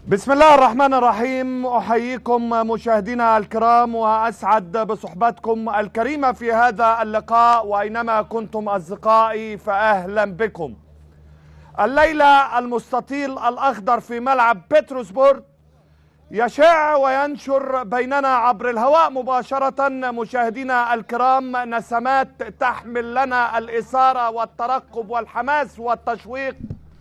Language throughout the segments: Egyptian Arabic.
بسم الله الرحمن الرحيم احييكم مشاهدينا الكرام واسعد بصحبتكم الكريمه في هذا اللقاء واينما كنتم اصدقائي فاهلا بكم. الليله المستطيل الاخضر في ملعب بتروسبورغ يشع وينشر بيننا عبر الهواء مباشره مشاهدينا الكرام نسمات تحمل لنا الاثاره والترقب والحماس والتشويق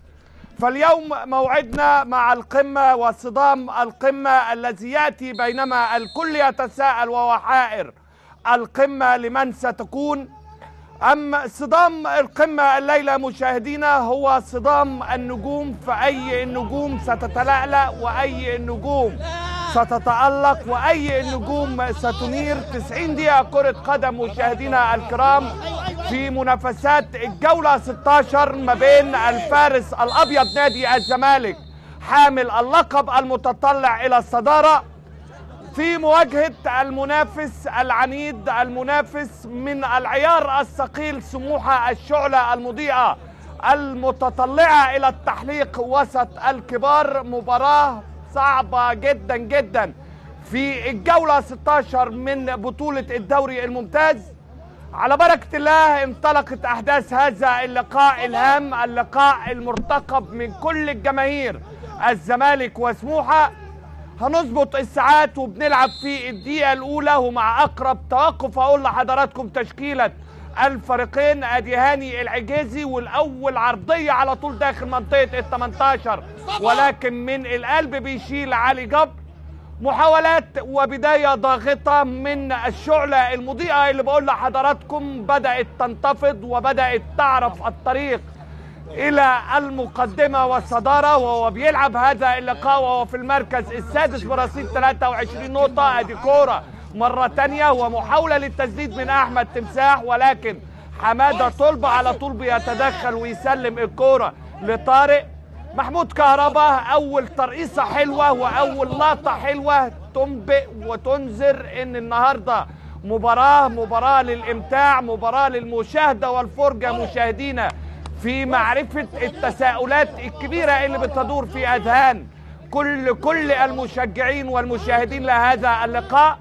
فاليوم موعدنا مع القمة وصدام القمة الذي يأتي بينما الكل يتساءل وهو حائر القمة لمن ستكون أم صدام القمة الليلة مشاهدينا هو صدام النجوم فأي النجوم ستتلألأ وأي النجوم ستتألق وأي النجوم ستنير 90 دقيقة كرة قدم مشاهدينا الكرام في منافسات الجولة 16 ما بين الفارس الأبيض نادي الزمالك حامل اللقب المتطلع إلى الصدارة في مواجهة المنافس العنيد المنافس من العيار الثقيل سموحة الشعلة المضيئة المتطلعة إلى التحليق وسط الكبار مباراة صعبة جدا جدا في الجولة 16 من بطولة الدوري الممتاز على بركة الله انطلقت أحداث هذا اللقاء الهام اللقاء المرتقب من كل الجماهير الزمالك وسموحة هنظبط الساعات وبنلعب في الدقيقة الأولى ومع أقرب توقف أقول لحضراتكم تشكيلة الفريقين ادي هاني العجيزي والاول عرضيه على طول داخل منطقه ال 18 ولكن من القلب بيشيل علي جبر محاولات وبدايه ضاغطه من الشعله المضيئه اللي بقول لحضراتكم بدات تنتفض وبدات تعرف الطريق الى المقدمه والصداره وهو بيلعب هذا اللقاء وهو في المركز السادس برصيد 23 نقطه ادي كوره مرة تانية ومحاولة للتسديد من أحمد تمساح ولكن حمادة طلبة على طول بيتدخل ويسلم الكورة لطارق محمود كهربا أول ترقيصة حلوة وأول لقطة حلوة تنبئ وتنذر إن النهاردة مباراة مباراة للإمتاع مباراة للمشاهدة والفرجة مشاهدينا في معرفة التساؤلات الكبيرة اللي بتدور في أذهان كل كل المشجعين والمشاهدين لهذا اللقاء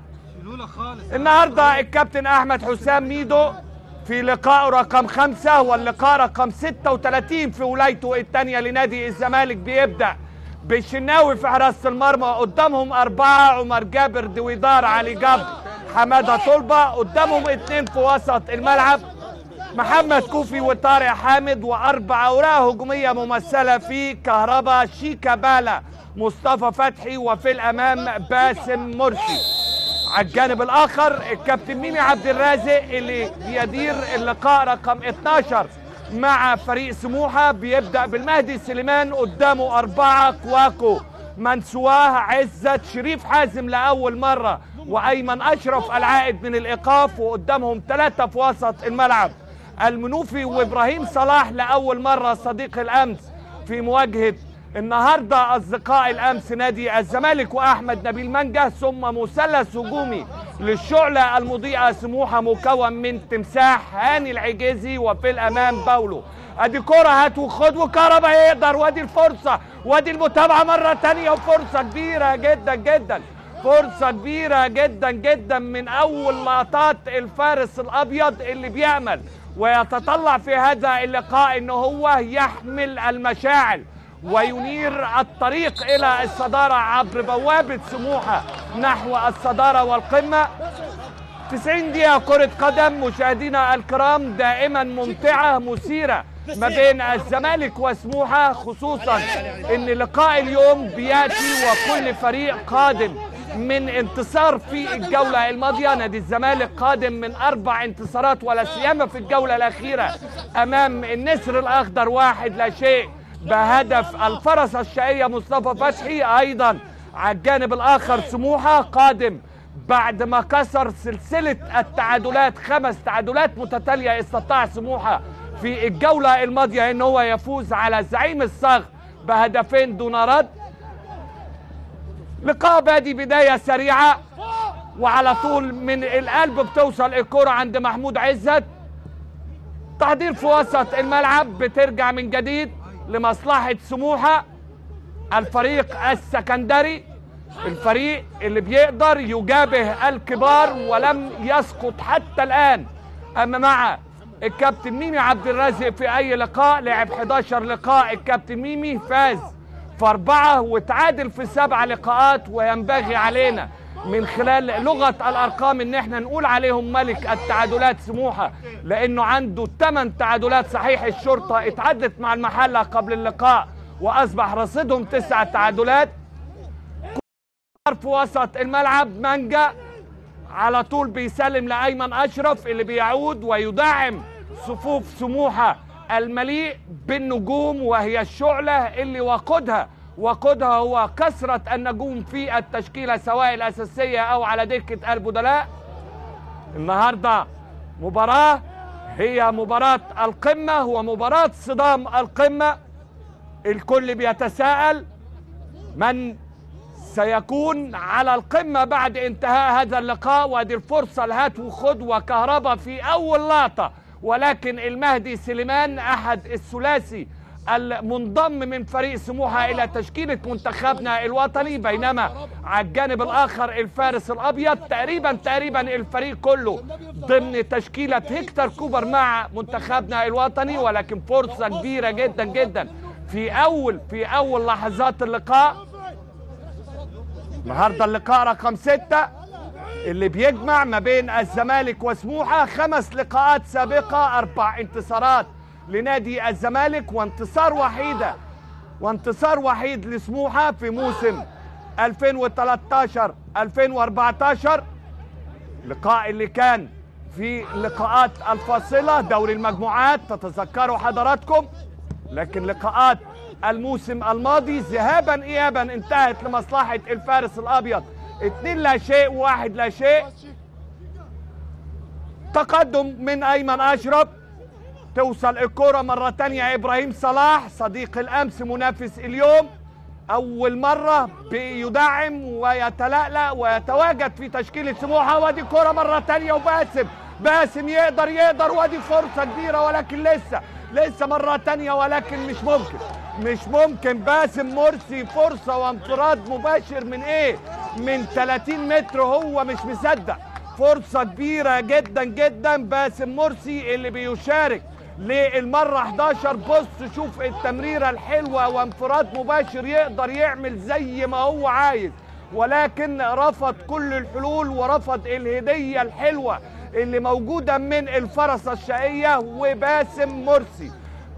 النهارده الكابتن احمد حسام ميدو في لقاء رقم خمسة واللقاء رقم 36 في ولايته الثانية لنادي الزمالك بيبدأ بالشناوي في حراسة المرمى قدامهم أربعة عمر جابر دويدار علي جبر حمادة طلبة قدامهم اثنين في وسط الملعب محمد كوفي وطارق حامد وأربع أوراق هجومية ممثلة في كهربا شيكا بالا مصطفى فتحي وفي الأمام باسم مرسي على الجانب الاخر الكابتن ميمي عبد الرازق اللي بيدير اللقاء رقم 12 مع فريق سموحه بيبدا بالمهدي سليمان قدامه اربعه كواكو منسواه عزت شريف حازم لاول مره وايمن اشرف العائد من الايقاف وقدامهم ثلاثه في وسط الملعب المنوفي وابراهيم صلاح لاول مره صديق الامس في مواجهه النهارده اصدقاء الامس نادي الزمالك واحمد نبيل منجه ثم مثلث هجومي للشعله المضيئه سموحه مكون من تمساح هاني العجيزي وفي الامام باولو ادي كرة هات وخد وكهربا يقدر وادي الفرصه وادي المتابعه مره تانية وفرصه كبيره جدا جدا فرصه كبيره جدا جدا من اول لقطات الفارس الابيض اللي بيامل ويتطلع في هذا اللقاء ان هو يحمل المشاعل وينير الطريق الى الصداره عبر بوابه سموحه نحو الصداره والقمه 90 دقيقه كره قدم مشاهدينا الكرام دائما ممتعه مثيره ما بين الزمالك وسموحه خصوصا ان لقاء اليوم بياتي وكل فريق قادم من انتصار في الجولة الماضية نادي الزمالك قادم من أربع انتصارات ولا سيما في الجولة الأخيرة أمام النسر الأخضر واحد لا شيء بهدف الفرس الشقية مصطفى فتحي أيضا على الجانب الآخر سموحة قادم بعد ما كسر سلسلة التعادلات خمس تعادلات متتالية استطاع سموحة في الجولة الماضية ان هو يفوز على زعيم الصغر بهدفين دون رد لقاء بادي بداية سريعة وعلى طول من القلب بتوصل الكرة عند محمود عزت تحضير في وسط الملعب بترجع من جديد لمصلحة سموحة الفريق السكندري الفريق اللي بيقدر يجابه الكبار ولم يسقط حتى الآن أما مع الكابتن ميمي عبد الرازق في أي لقاء لعب 11 لقاء الكابتن ميمي فاز في أربعة وتعادل في سبع لقاءات وينبغي علينا من خلال لغة الأرقام إن احنا نقول عليهم ملك التعادلات سموحة لأنه عنده 8 تعادلات صحيح الشرطة اتعدت مع المحلة قبل اللقاء وأصبح رصيدهم تسع تعادلات في وسط الملعب مانجا على طول بيسلم لايمن اشرف اللي بيعود ويدعم صفوف سموحه المليء بالنجوم وهي الشعله اللي وقودها وقودها هو كثره النجوم في التشكيله سواء الاساسيه او على دكه البدلاء النهارده مباراه هي مباراه القمه ومباراه صدام القمه الكل بيتساءل من سيكون على القمة بعد انتهاء هذا اللقاء وادي الفرصة الهات وخد وكهربا في أول لقطة ولكن المهدي سليمان أحد الثلاثي المنضم من فريق سموحة إلى تشكيلة منتخبنا الوطني بينما على الجانب الآخر الفارس الأبيض تقريبا تقريبا الفريق كله ضمن تشكيلة هيكتور كوبر مع منتخبنا الوطني ولكن فرصة كبيرة جدا جدا في أول في أول لحظات اللقاء النهارده اللقاء رقم ستة اللي بيجمع ما بين الزمالك وسموحة خمس لقاءات سابقة أربع انتصارات لنادي الزمالك وانتصار وحيدة وانتصار وحيد لسموحة في موسم 2013 2014 اللقاء اللي كان في اللقاءات الفاصلة دوري المجموعات تتذكروا حضراتكم لكن لقاءات الموسم الماضي ذهابا ايابا انتهت لمصلحه الفارس الابيض اتنين لا شيء وواحد لا شيء تقدم من ايمن اشرف توصل الكرة مرة تانية ابراهيم صلاح صديق الامس منافس اليوم اول مرة بيدعم ويتلألأ ويتواجد في تشكيلة سموحة وادي كرة مرة تانية وباسم باسم يقدر يقدر وادي فرصة كبيرة ولكن لسه لسه مرة تانية ولكن مش ممكن مش ممكن باسم مرسي فرصة وانفراد مباشر من ايه من 30 متر هو مش مصدق فرصة كبيرة جدا جدا باسم مرسي اللي بيشارك للمرة 11 بص شوف التمريرة الحلوة وانفراد مباشر يقدر يعمل زي ما هو عايز ولكن رفض كل الحلول ورفض الهدية الحلوة اللي موجودة من الفرس الشقية وباسم مرسي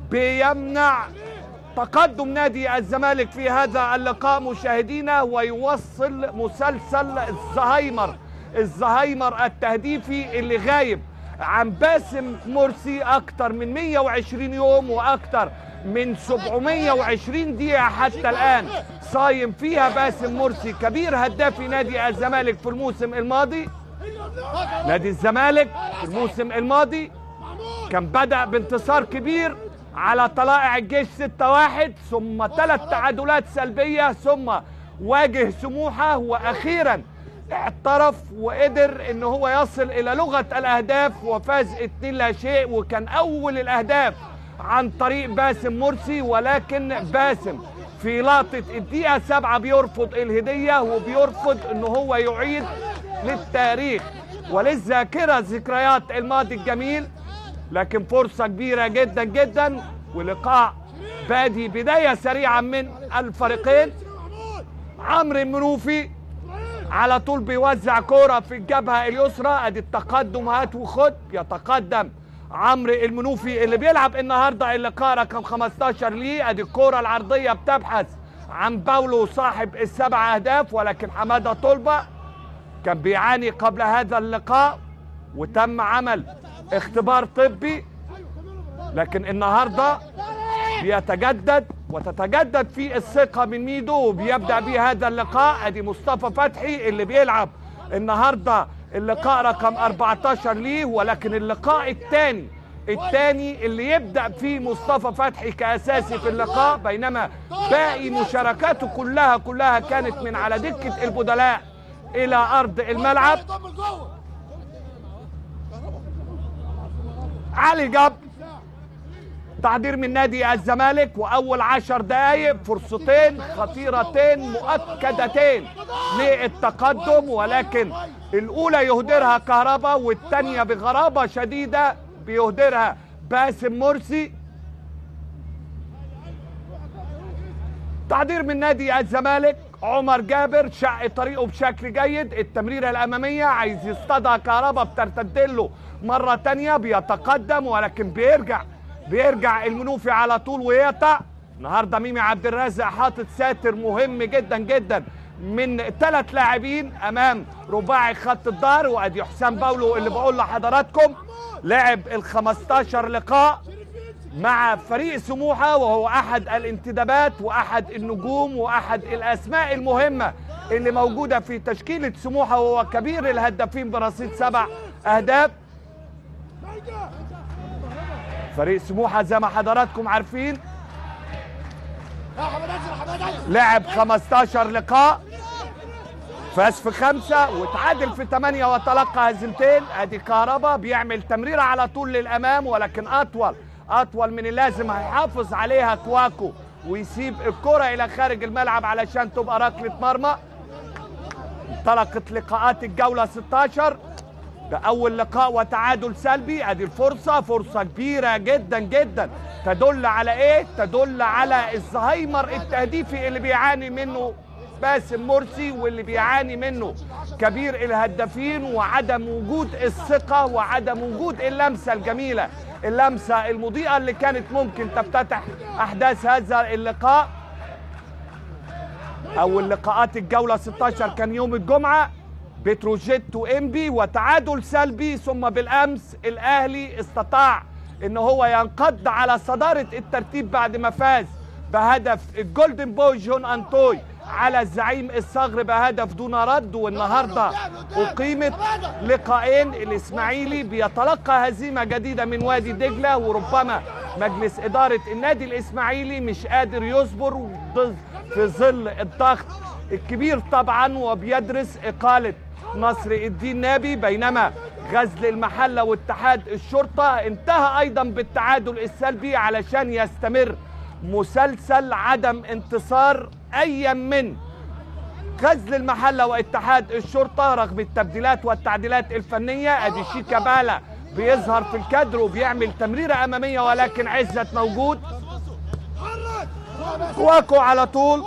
بيمنع تقدم نادي الزمالك في هذا اللقاء مشاهدينا ويوصل مسلسل الزهايمر الزهايمر التهديفي اللي غايب عن باسم مرسي اكتر من 120 يوم واكتر من 720 دقيقة حتى الآن صايم فيها باسم مرسي كبير هداف نادي الزمالك في الموسم الماضي نادي الزمالك في الموسم الماضي كان بدأ بانتصار كبير على طلائع الجيش 6-1 ثم ثلاث تعادلات سلبية ثم واجه سموحة وأخيرا اعترف وقدر ان هو يصل الى لغة الاهداف وفاز 2 لا شيء وكان اول الاهداف عن طريق باسم مرسي ولكن باسم في لقطة الدقيقة سبعة بيرفض الهدية وبيرفض ان هو يعيد للتاريخ وللذاكرة ذكريات الماضي الجميل لكن فرصة كبيرة جدا جدا ولقاء بادي بداية سريعة من الفريقين عمرو المنوفي على طول بيوزع كرة في الجبهة اليسرى ادي التقدم هات وخد يتقدم عمرو المنوفي اللي بيلعب النهارده اللقاء رقم 15 ليه ادي الكرة العرضية بتبحث عن باولو صاحب السبع اهداف ولكن حمادة طلبة كان بيعاني قبل هذا اللقاء وتم عمل اختبار طبي لكن النهارده بيتجدد وتتجدد في الثقة من ميدو وبيبدأ بيه هذا اللقاء ادي مصطفى فتحي اللي بيلعب النهارده اللقاء رقم 14 ليه ولكن اللقاء الثاني الثاني اللي يبدأ فيه مصطفى فتحي كأساسي في اللقاء بينما باقي مشاركاته كلها كلها كانت من على دكة البدلاء إلى أرض الملعب علي جاب تحضير من نادي الزمالك واول عشر دقائق فرصتين خطيرتين مؤكدتين للتقدم ولكن الاولى يهدرها كهربا والثانيه بغرابه شديده بيهدرها باسم مرسي تحضير من نادي الزمالك عمر جابر شق طريقه بشكل جيد التمريرة الأمامية عايز يصطادها كهربا بترتد له مرة تانية بيتقدم ولكن بيرجع بيرجع المنوفي على طول ويقطع النهارده ميمي عبد الرازق حاطط ساتر مهم جدا جدا من ثلاث لاعبين امام رباعي خط الظهر وادي حسام باولو اللي بقول لحضراتكم لعب ال 15 لقاء مع فريق سموحه وهو احد الانتدابات واحد النجوم واحد الاسماء المهمه اللي موجوده في تشكيله سموحه وهو كبير الهدافين برصيد سبع اهداف فريق سموحه زي ما حضراتكم عارفين لعب 15 لقاء فاز في خمسة وتعادل في ثمانية وتلقى هزيمتين ادي كهربا بيعمل تمريرة على طول للامام ولكن اطول اطول من اللازم هيحافظ عليها كواكو ويسيب الكرة الى خارج الملعب علشان تبقى ركلة مرمى انطلقت لقاءات الجولة 16 ده اول لقاء وتعادل سلبي ادي الفرصة فرصة كبيرة جدا جدا تدل على ايه تدل على الزهايمر التهديفي اللي بيعاني منه باسم مرسي واللي بيعاني منه كبير الهدافين وعدم وجود الثقة وعدم وجود اللمسة الجميلة اللمسة المضيئة اللي كانت ممكن تفتتح أحداث هذا اللقاء أول لقاءات الجولة 16 كان يوم الجمعة بتروجيت وإنبي وتعادل سلبي ثم بالأمس الأهلي استطاع إن هو ينقض على صدارة الترتيب بعد ما فاز بهدف الجولدن بوي جون أنتوي على الزعيم الصغر بهدف دون رد والنهارده اقيمت لقاءين الاسماعيلي بيتلقى هزيمه جديده من وادي دجله وربما مجلس اداره النادي الاسماعيلي مش قادر يصبر في ظل الضغط الكبير طبعا وبيدرس اقاله نصر الدين نابي بينما غزل المحله واتحاد الشرطه انتهى ايضا بالتعادل السلبي علشان يستمر مسلسل عدم انتصار ايا من غزل المحله واتحاد الشرطه رغم التبديلات والتعديلات الفنيه ادي شيكابالا بيظهر في الكادر وبيعمل تمريره اماميه ولكن عزت موجود كواكو على طول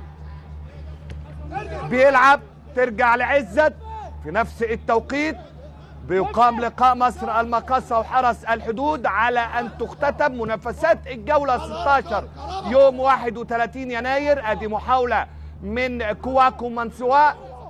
بيلعب ترجع لعزت في نفس التوقيت بيقام لقاء مصر المقاصة وحرس الحدود على أن تختتم منافسات الجولة 16 يوم 31 يناير أدي محاولة من كواكو منسوا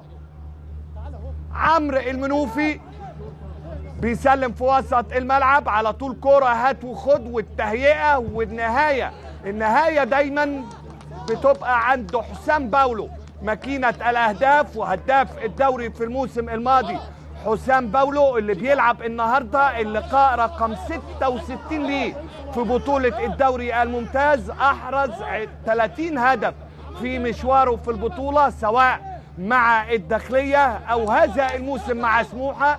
عمرو المنوفي بيسلم في وسط الملعب على طول كرة هات وخد والتهيئة والنهاية النهاية دايما بتبقى عند حسام باولو ماكينة الأهداف وهداف الدوري في الموسم الماضي حسام باولو اللي بيلعب النهارده اللقاء رقم 66 ليه في بطولة الدوري الممتاز أحرز 30 هدف في مشواره في البطولة سواء مع الداخلية أو هذا الموسم مع سموحة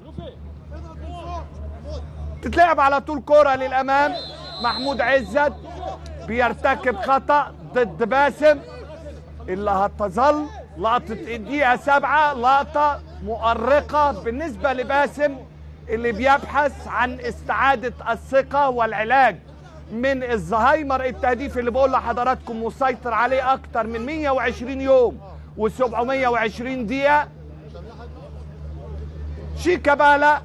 تتلعب على طول كرة للأمام محمود عزت بيرتكب خطأ ضد باسم اللي هتظل لقطة الدقيقة سبعة لقطة مؤرقة بالنسبة لباسم اللي بيبحث عن استعادة الثقة والعلاج من الزهايمر التهديف اللي بقول لحضراتكم مسيطر عليه أكتر من 120 يوم و720 دقيقة شيكابالا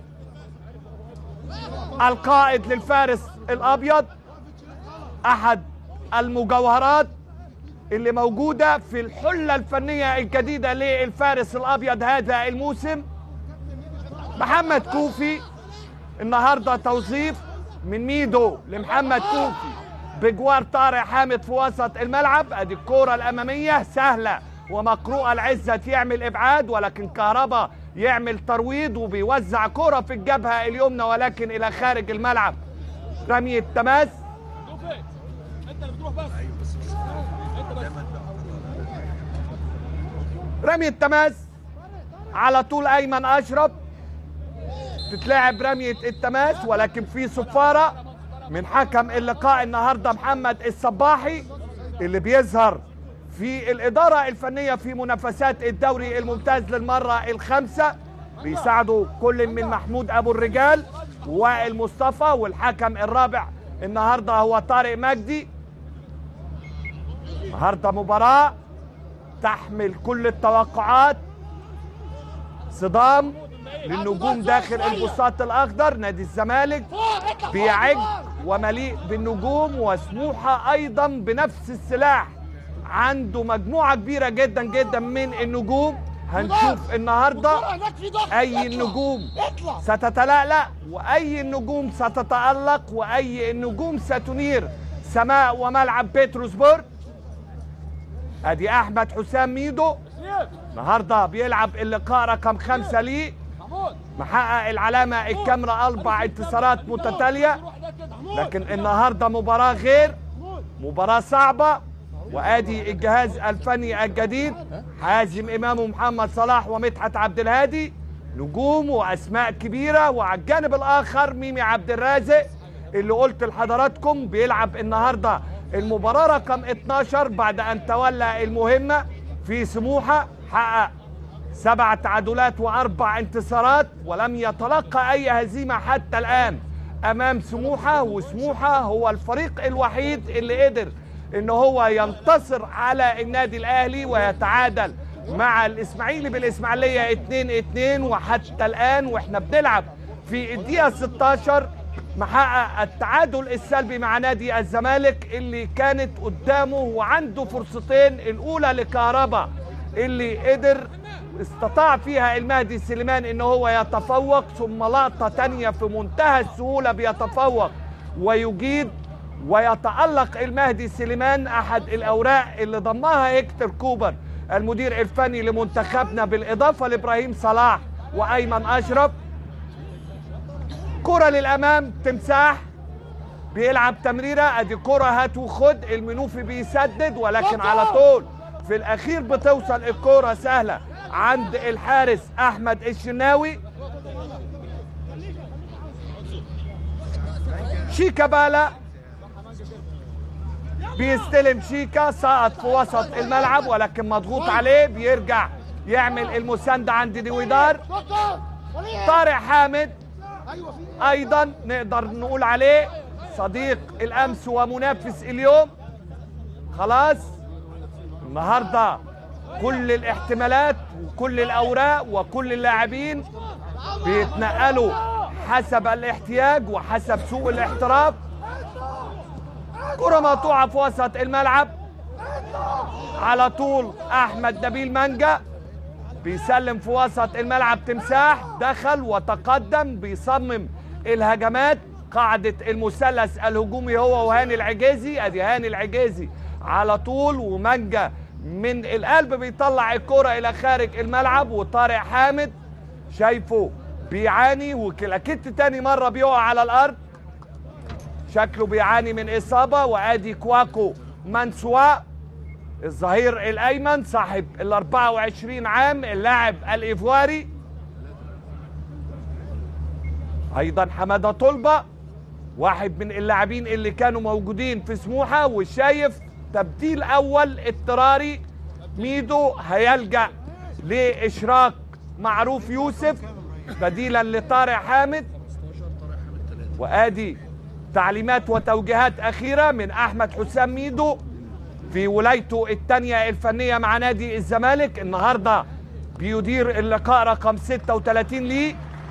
القائد للفارس الأبيض أحد المجوهرات اللي موجودة في الحلة الفنية الجديدة للفارس الأبيض هذا الموسم محمد كوفي النهاردة توظيف من ميدو لمحمد كوفي بجوار طارق حامد في وسط الملعب ادي الكرة الأمامية سهلة ومقروءة العزة يعمل إبعاد ولكن كهربا يعمل ترويض وبيوزع كرة في الجبهة اليمنى ولكن إلى خارج الملعب رمي التماس انت اللي بتروح بس رمي التماس على طول ايمن اشرف تتلعب رمية التماس ولكن في صفارة من حكم اللقاء النهارده محمد الصباحي اللي بيظهر في الإدارة الفنية في منافسات الدوري الممتاز للمرة الخامسة بيساعده كل من محمود أبو الرجال وائل مصطفى والحكم الرابع النهارده هو طارق مجدي النهارده مباراة تحمل كل التوقعات صدام للنجوم داخل البساط الأخضر نادي الزمالك بيعج ومليء بالنجوم وسموحة أيضا بنفس السلاح عنده مجموعة كبيرة جدا جدا من النجوم هنشوف النهارده اي النجوم ستتلألأ واي النجوم ستتألق واي النجوم ستنير سماء وملعب بيتروسبورg ادي احمد حسام ميدو النهارده بيلعب اللقاء رقم خمسة ليه محمود محقق العلامة الكاميرا أربع انتصارات متتالية لكن النهاردة مباراة غير مباراة صعبة وادي الجهاز الفني الجديد حازم امام محمد صلاح ومدحت عبد الهادي نجوم واسماء كبيره وعلى الجانب الاخر ميمي عبد الرازق اللي قلت لحضراتكم بيلعب النهارده المباراه رقم 12 بعد ان تولى المهمه في سموحه حقق سبع تعادلات واربع انتصارات ولم يتلقى اي هزيمه حتى الان امام سموحه وسموحه هو الفريق الوحيد اللي قدر ان هو ينتصر على النادي الاهلي ويتعادل مع الاسماعيلي بالاسماعيليه 2 2 وحتى الان واحنا بنلعب في الدقيقه 16 محقق التعادل السلبي مع نادي الزمالك اللي كانت قدامه وعنده فرصتين الاولى لكهربا اللي قدر استطاع فيها المهدي سليمان ان هو يتفوق ثم لقطه تانية في منتهى السهوله بيتفوق ويجيد ويتألق المهدي سليمان أحد الأوراق اللي ضمها هيكتور كوبر المدير الفني لمنتخبنا بالإضافة لإبراهيم صلاح وأيمن أشرف كرة للأمام تمساح بيلعب تمريرة أدي كرة هات وخد المنوفي بيسدد ولكن على طول في الأخير بتوصل الكرة سهلة عند الحارس أحمد الشناوي شيكابالا بيستلم شيكا سقط في وسط الملعب ولكن مضغوط عليه بيرجع يعمل المساندة عند ديويدار طارق حامد ايضا نقدر نقول عليه صديق الامس ومنافس اليوم خلاص النهارده كل الاحتمالات وكل الاوراق وكل اللاعبين بيتنقلوا حسب الاحتياج وحسب سوء الاحتراف كرة مقطوعة في وسط الملعب على طول أحمد نبيل مانجا بيسلم في وسط الملعب تمساح دخل وتقدم بيصمم الهجمات قاعدة المثلث الهجومي هو وهاني العجيزي ادي هاني العجيزي على طول ومانجا من القلب بيطلع الكرة الى خارج الملعب وطارق حامد شايفه بيعاني وكلاكيت تاني مرة بيقع على الارض شكله بيعاني من إصابة وآدي كواكو مانسوا الظهير الأيمن صاحب ال 24 عام اللاعب الإيفواري أيضا حمادة طلبة واحد من اللاعبين اللي كانوا موجودين في سموحة وشايف تبديل أول اضطراري ميدو هيلجأ لإشراك معروف يوسف بديلا لطارق حامد وآدي تعليمات وتوجيهات أخيرة من أحمد حسام ميدو في ولايته الثانية الفنية مع نادي الزمالك النهاردة بيدير اللقاء رقم 36 ليه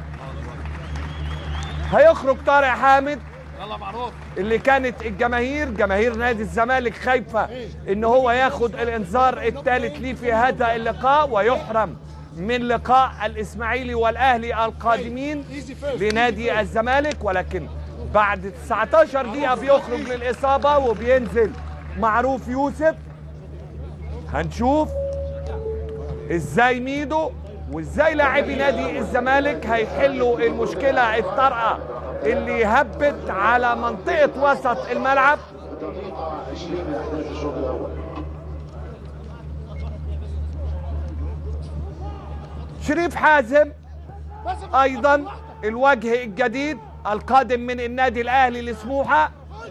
هيخرج طارق حامد يلا معروف اللي كانت الجماهير جماهير نادي الزمالك خايفة ان هو ياخد الانذار الثالث ليه في هذا اللقاء ويحرم من لقاء الاسماعيلي والاهلي القادمين لنادي الزمالك ولكن بعد 19 دقيقة بيخرج للإصابة وبينزل معروف يوسف هنشوف ازاي ميدو وازاي لاعبي نادي الزمالك هيحلوا المشكلة الطارئة اللي هبت على منطقة وسط الملعب شريف حازم ايضا الوجه الجديد القادم من النادي الاهلي لسموحه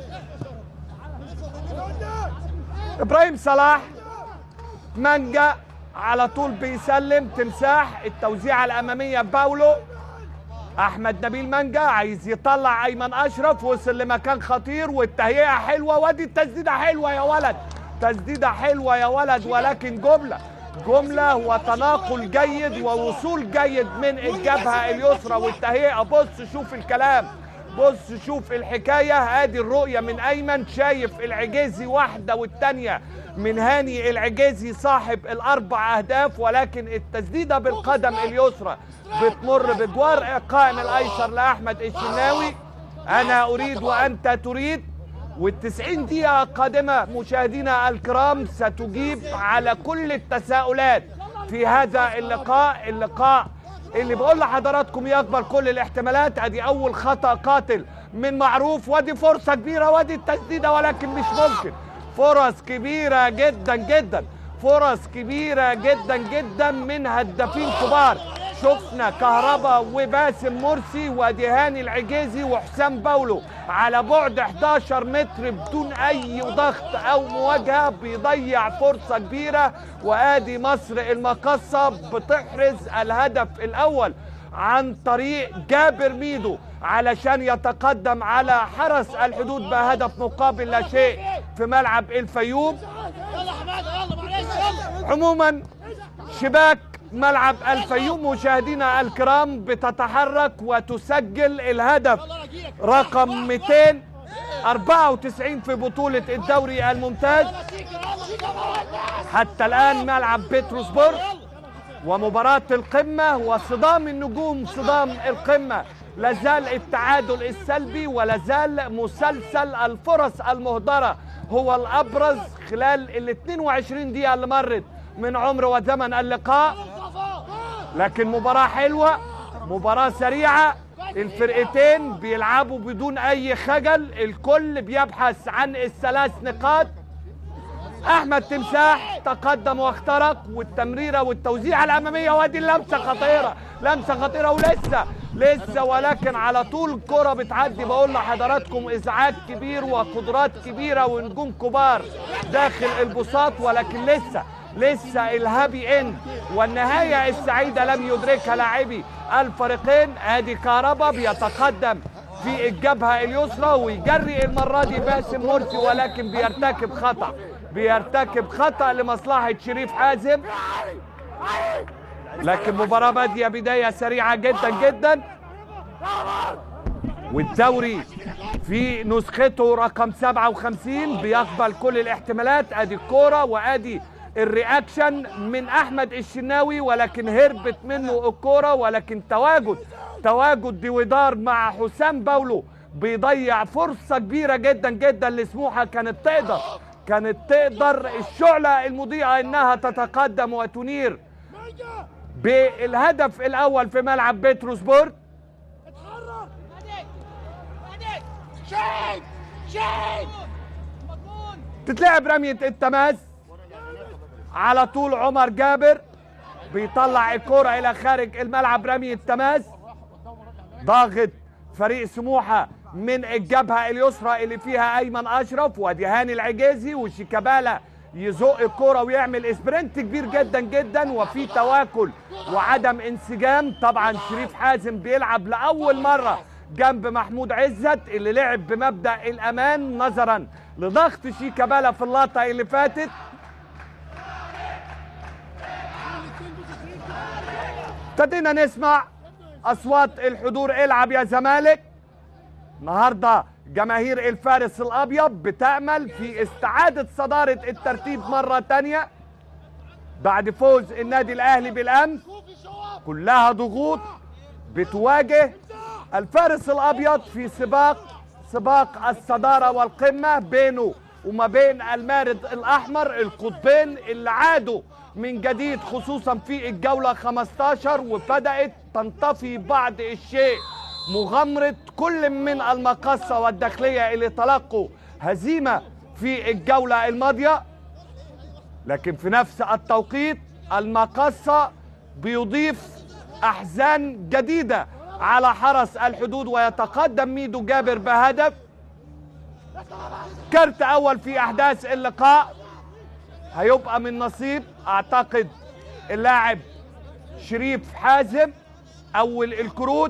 ابراهيم صلاح مانجا على طول بيسلم تمساح التوزيعه الاماميه باولو احمد نبيل مانجا عايز يطلع ايمن اشرف وصل لمكان خطير والتهيئه حلوه وادي التسديده حلوه يا ولد تسديده حلوه يا ولد ولكن جمله جمله وتناقل جيد ووصول جيد من الجبهه اليسرى والتهيئه بص شوف الكلام بص شوف الحكايه ادي الرؤيه من ايمن شايف العجيزي واحده والتانيه من هاني العجيزي صاحب الاربع اهداف ولكن التسديده بالقدم اليسرى بتمر بجوار القائم الايسر لاحمد الشناوي انا اريد وانت تريد والتسعين دقيقة القادمة مشاهدينا الكرام ستجيب على كل التساؤلات في هذا اللقاء اللقاء اللي بقول لحضراتكم يقبل كل الاحتمالات ادي اول خطأ قاتل من معروف وادي فرصة كبيرة وادي التسديدة ولكن مش ممكن فرص كبيرة جدا جدا فرص كبيرة جدا جدا من هدافين كبار شفنا كهربا وباسم مرسي ودهاني العجيزي وحسام باولو على بعد 11 متر بدون اي ضغط او مواجهه بيضيع فرصه كبيره وادي مصر المقصه بتحرز الهدف الاول عن طريق جابر ميدو علشان يتقدم على حرس الحدود بهدف مقابل لا شيء في ملعب الفيوم يلا حماده يلا معلش يلا عموما شباك ملعب الفيوم مشاهدينا الكرام بتتحرك وتسجل الهدف رقم 294 في بطولة الدوري الممتاز يلا سيكا يلا سيكا موتنا حتى الآن ملعب بتروسبورغ ومباراة القمة وصدام النجوم صدام القمة لازال التعادل السلبي ولازال مسلسل الفرص المهدرة هو الأبرز خلال ال 22 دقيقة اللي مرت من عمر وزمن اللقاء لكن مباراة حلوة مباراة سريعة الفرقتين بيلعبوا بدون أي خجل الكل بيبحث عن الثلاث نقاط احمد تمساح تقدم واخترق والتمريره والتوزيعه الاماميه وادي اللمسه خطيره لمسه خطيره ولسه لسه ولكن على طول الكره بتعدي بقول لحضراتكم ازعاج كبير وقدرات كبيره ونجوم كبار داخل البساط ولكن لسه لسه الهابي اند والنهايه السعيده لم يدركها لاعبي الفريقين ادي كهربا بيتقدم في الجبهه اليسرى ويجري المره دي باسم مرسي ولكن بيرتكب خطا بيرتكب خطا لمصلحه شريف حازم لكن مباراه باديه بدايه سريعه جدا جدا والدوري في نسخته رقم 57 بيقبل كل الاحتمالات ادي الكوره وادي الرياكشن من احمد الشناوي ولكن هربت منه الكوره ولكن تواجد تواجد ديويدار مع حسام باولو بيضيع فرصه كبيره جدا جدا لسموحه كانت تقدر كانت تقدر الشعله المضيئه انها تتقدم وتنير بالهدف الاول في ملعب بيتروسبورغ اتحرك بعدين شيد شيد مضمون تتلعب رمية التماس على طول عمر جابر بيطلع الكرة إلى خارج الملعب رمية تماس ضاغط فريق سموحة من الجبهة اليسرى اللي فيها أيمن أشرف وديهاني العجيزي وشيكابالا يزق الكرة ويعمل اسبرنت كبير جدا جدا وفي تواكل وعدم انسجام طبعا شريف حازم بيلعب لأول مرة جنب محمود عزت اللي لعب بمبدأ الأمان نظرا لضغط شيكابالا في اللقطة اللي فاتت ابتدينا نسمع اصوات الحضور العب يا زمالك النهارده جماهير الفارس الابيض بتامل في استعاده صداره الترتيب مره تانية بعد فوز النادي الاهلي بالامس شوفي شوف كلها ضغوط بتواجه الفارس الابيض في سباق سباق الصداره والقمه بينه وما بين المارد الاحمر القطبين اللي عادوا من جديد خصوصا في الجوله 15 وبدات تنطفي بعض الشيء مغامره كل من المقصه والداخليه اللي تلقوا هزيمه في الجوله الماضيه لكن في نفس التوقيت المقصة بيضيف أحزان جديدة على حرس الحدود ويتقدم ميدو جابر بهدف كارت اول في احداث اللقاء هيبقى من نصيب اعتقد اللاعب شريف حازم اول الكروت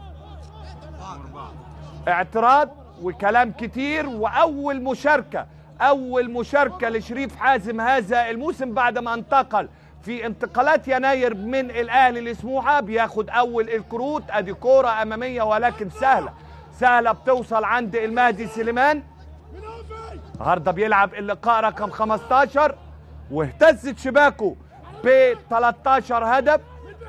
اعتراض وكلام كتير واول مشاركه اول مشاركه لشريف حازم هذا الموسم بعد ما انتقل في انتقالات يناير من الاهلي لسموحه بياخد اول الكروت ادي كوره اماميه ولكن سهله سهله بتوصل عند المهدي سليمان النهارده بيلعب اللقاء رقم 15 واهتزت شباكه ب 13 هدف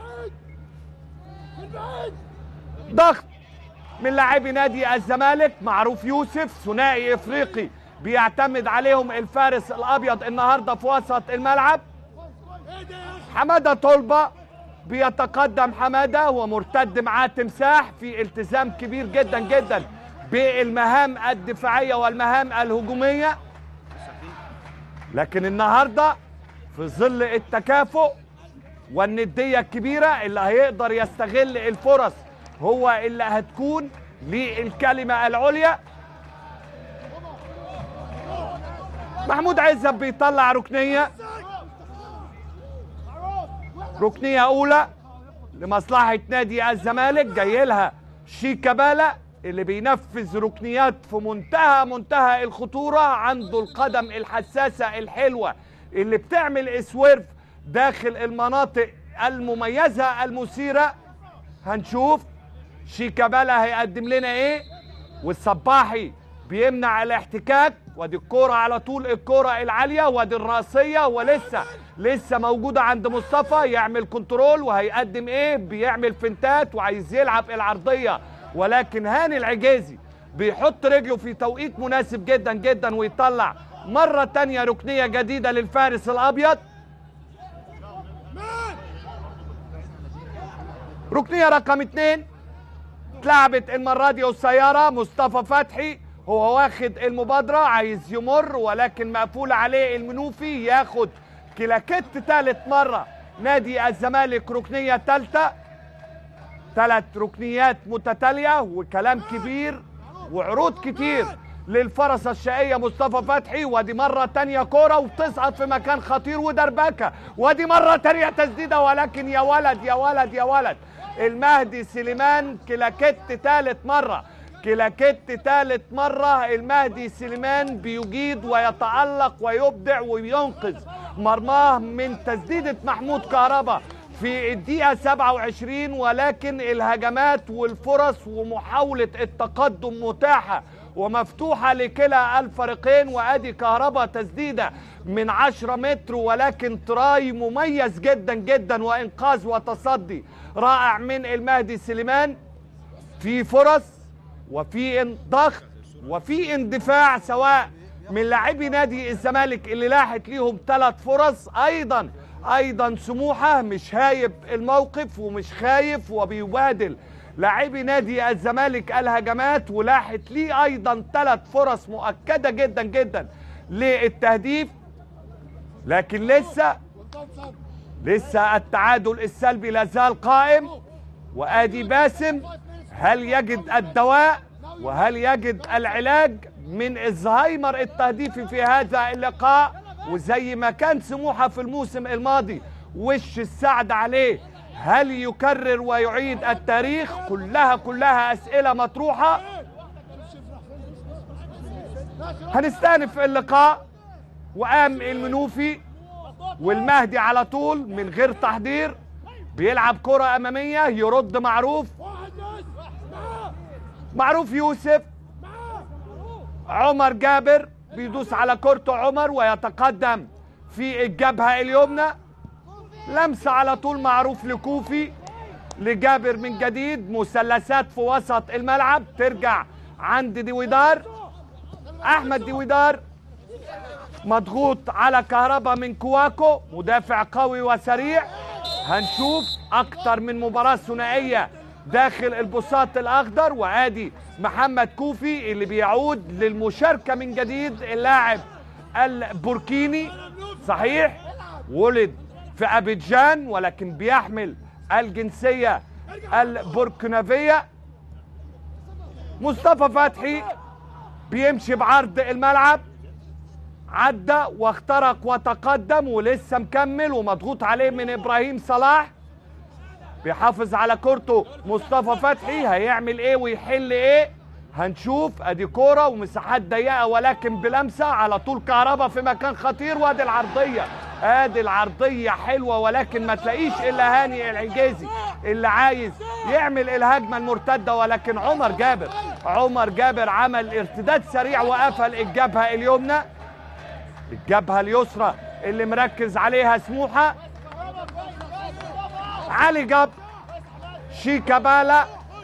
ضغط من لاعبي نادي الزمالك معروف يوسف ثنائي افريقي بيعتمد عليهم الفارس الابيض النهارده في وسط الملعب حماده طلبه بيتقدم حماده ومرتد معاه تمساح في التزام كبير جدا جدا بالمهام الدفاعيه والمهام الهجوميه لكن النهارده في ظل التكافؤ والنديه الكبيره اللي هيقدر يستغل الفرص هو اللي هتكون للكلمه العليا محمود عزب بيطلع ركنيه ركنيه اولى لمصلحه نادي الزمالك جاي لها شيكابالا اللي بينفذ ركنيات في منتهى منتهى الخطوره عنده القدم الحساسه الحلوه اللي بتعمل اسويرف داخل المناطق المميزه المثيره هنشوف شيكابالا هيقدم لنا ايه والصباحي بيمنع الاحتكاك وادي الكوره على طول الكوره العاليه وادي الراسيه ولسه لسه موجوده عند مصطفى يعمل كنترول وهيقدم ايه بيعمل فنتات وعايز يلعب العرضيه ولكن هاني العجيزي بيحط رجله في توقيت مناسب جدا جدا ويطلع مره تانية ركنيه جديده للفارس الابيض ركنيه رقم اتنين اتلعبت المره دي والسياره مصطفى فتحي هو واخد المبادره عايز يمر ولكن مقفول عليه المنوفي ياخد كلاكيت ثالث مره نادي الزمالك ركنيه ثالثه ثلاث ركنيات متتاليه وكلام كبير وعروض كتير للفرس الشقيه مصطفى فتحي ودي مره تانية كوره وتصعد في مكان خطير ودربكه ودي مره تانية تسديده ولكن يا ولد يا ولد يا ولد المهدي سليمان كلاكيت ثالث مره كلاكيت ثالث مرة المهدي سليمان بيجيد ويتألق ويبدع وينقذ مرماه من تسديدة محمود كهربا في الدقيقة 27 ولكن الهجمات والفرص ومحاولة التقدم متاحة ومفتوحة لكلا الفريقين وادي كهربا تسديدة من 10 متر ولكن تراي مميز جدا جدا وانقاذ وتصدي رائع من المهدي سليمان في فرص وفي ضغط وفي اندفاع سواء من لاعبي نادي الزمالك اللي لاحت ليهم ثلاث فرص ايضا ايضا سموحه مش هايب الموقف ومش خايف وبيبادل لاعبي نادي الزمالك الهجمات ولاحت ليه ايضا ثلاث فرص مؤكده جدا جدا للتهديف لكن لسه لسه التعادل السلبي لازال قائم وادي باسم هل يجد الدواء وهل يجد العلاج من الزهايمر التهديفي في هذا اللقاء وزي ما كان سموحه في الموسم الماضي وش السعد عليه هل يكرر ويعيد التاريخ كلها كلها اسئله مطروحه هنستأنف اللقاء وقام المنوفي والمهدي على طول من غير تحضير بيلعب كرة أمامية يرد معروف معروف يوسف عمر جابر بيدوس على كورته عمر ويتقدم في الجبهة اليمنى لمسة على طول معروف لكوفي لجابر من جديد مثلثات في وسط الملعب ترجع عند ديويدار احمد ديويدار مضغوط على كهربا من كواكو مدافع قوي وسريع هنشوف اكتر من مباراة ثنائية داخل البساط الاخضر وادي محمد كوفي اللي بيعود للمشاركة من جديد اللاعب البوركيني صحيح ولد في ابيجان ولكن بيحمل الجنسية البوركنافية مصطفى فتحي بيمشي بعرض الملعب عدى واخترق وتقدم ولسه مكمل ومضغوط عليه من ابراهيم صلاح بيحافظ على كورته مصطفى فتحي هيعمل ايه ويحل ايه هنشوف ادي كوره ومساحات ضيقه ولكن بلمسه على طول كهربا في مكان خطير وادي العرضيه ادي العرضيه حلوه ولكن ما تلاقيش الا هاني العجازي اللي عايز يعمل الهجمه المرتده ولكن عمر جابر عمر جابر عمل ارتداد سريع وقفل الجبهه اليمنى الجبهه اليسرى اللي مركز عليها سموحه علي جبر شيكابالا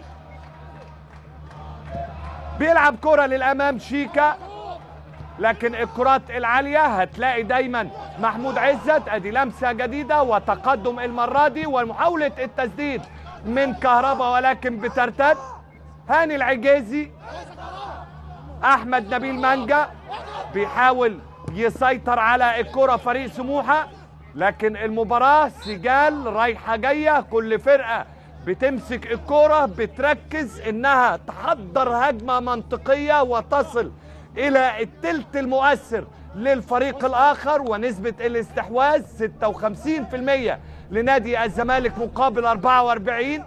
بيلعب كرة للأمام شيكا لكن الكرات العالية هتلاقي دايما محمود عزت ادي لمسة جديدة وتقدم المرة دي ومحاولة التسديد من كهربا ولكن بترتد هاني العجيزي احمد نبيل مانجا بيحاول يسيطر على الكرة فريق سموحة لكن المباراة سجال رايحة جاية كل فرقة بتمسك الكرة بتركز انها تحضر هجمة منطقية وتصل الى التلت المؤثر للفريق الاخر ونسبة الاستحواذ 56% لنادي الزمالك مقابل 44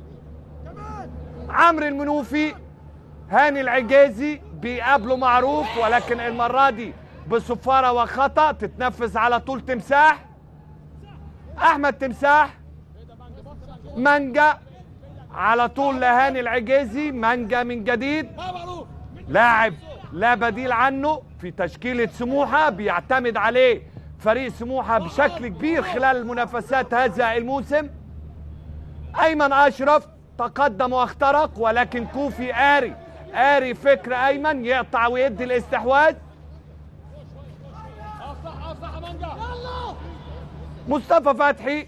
عمرو المنوفي هاني العجازي بيقابله معروف ولكن المرة دي بصفارة وخطأ تتنفذ على طول تمساح احمد تمساح مانجا على طول لهاني العجيزي مانجا من جديد ما معروف لاعب لا بديل عنه في تشكيلة سموحة بيعتمد عليه فريق سموحة بشكل كبير خلال المنافسات هذا الموسم أيمن أشرف تقدم واخترق ولكن كوفي قاري قاري فكر أيمن يقطع ويدي الاستحواذ افتح افتح يا مانجا مصطفى فتحي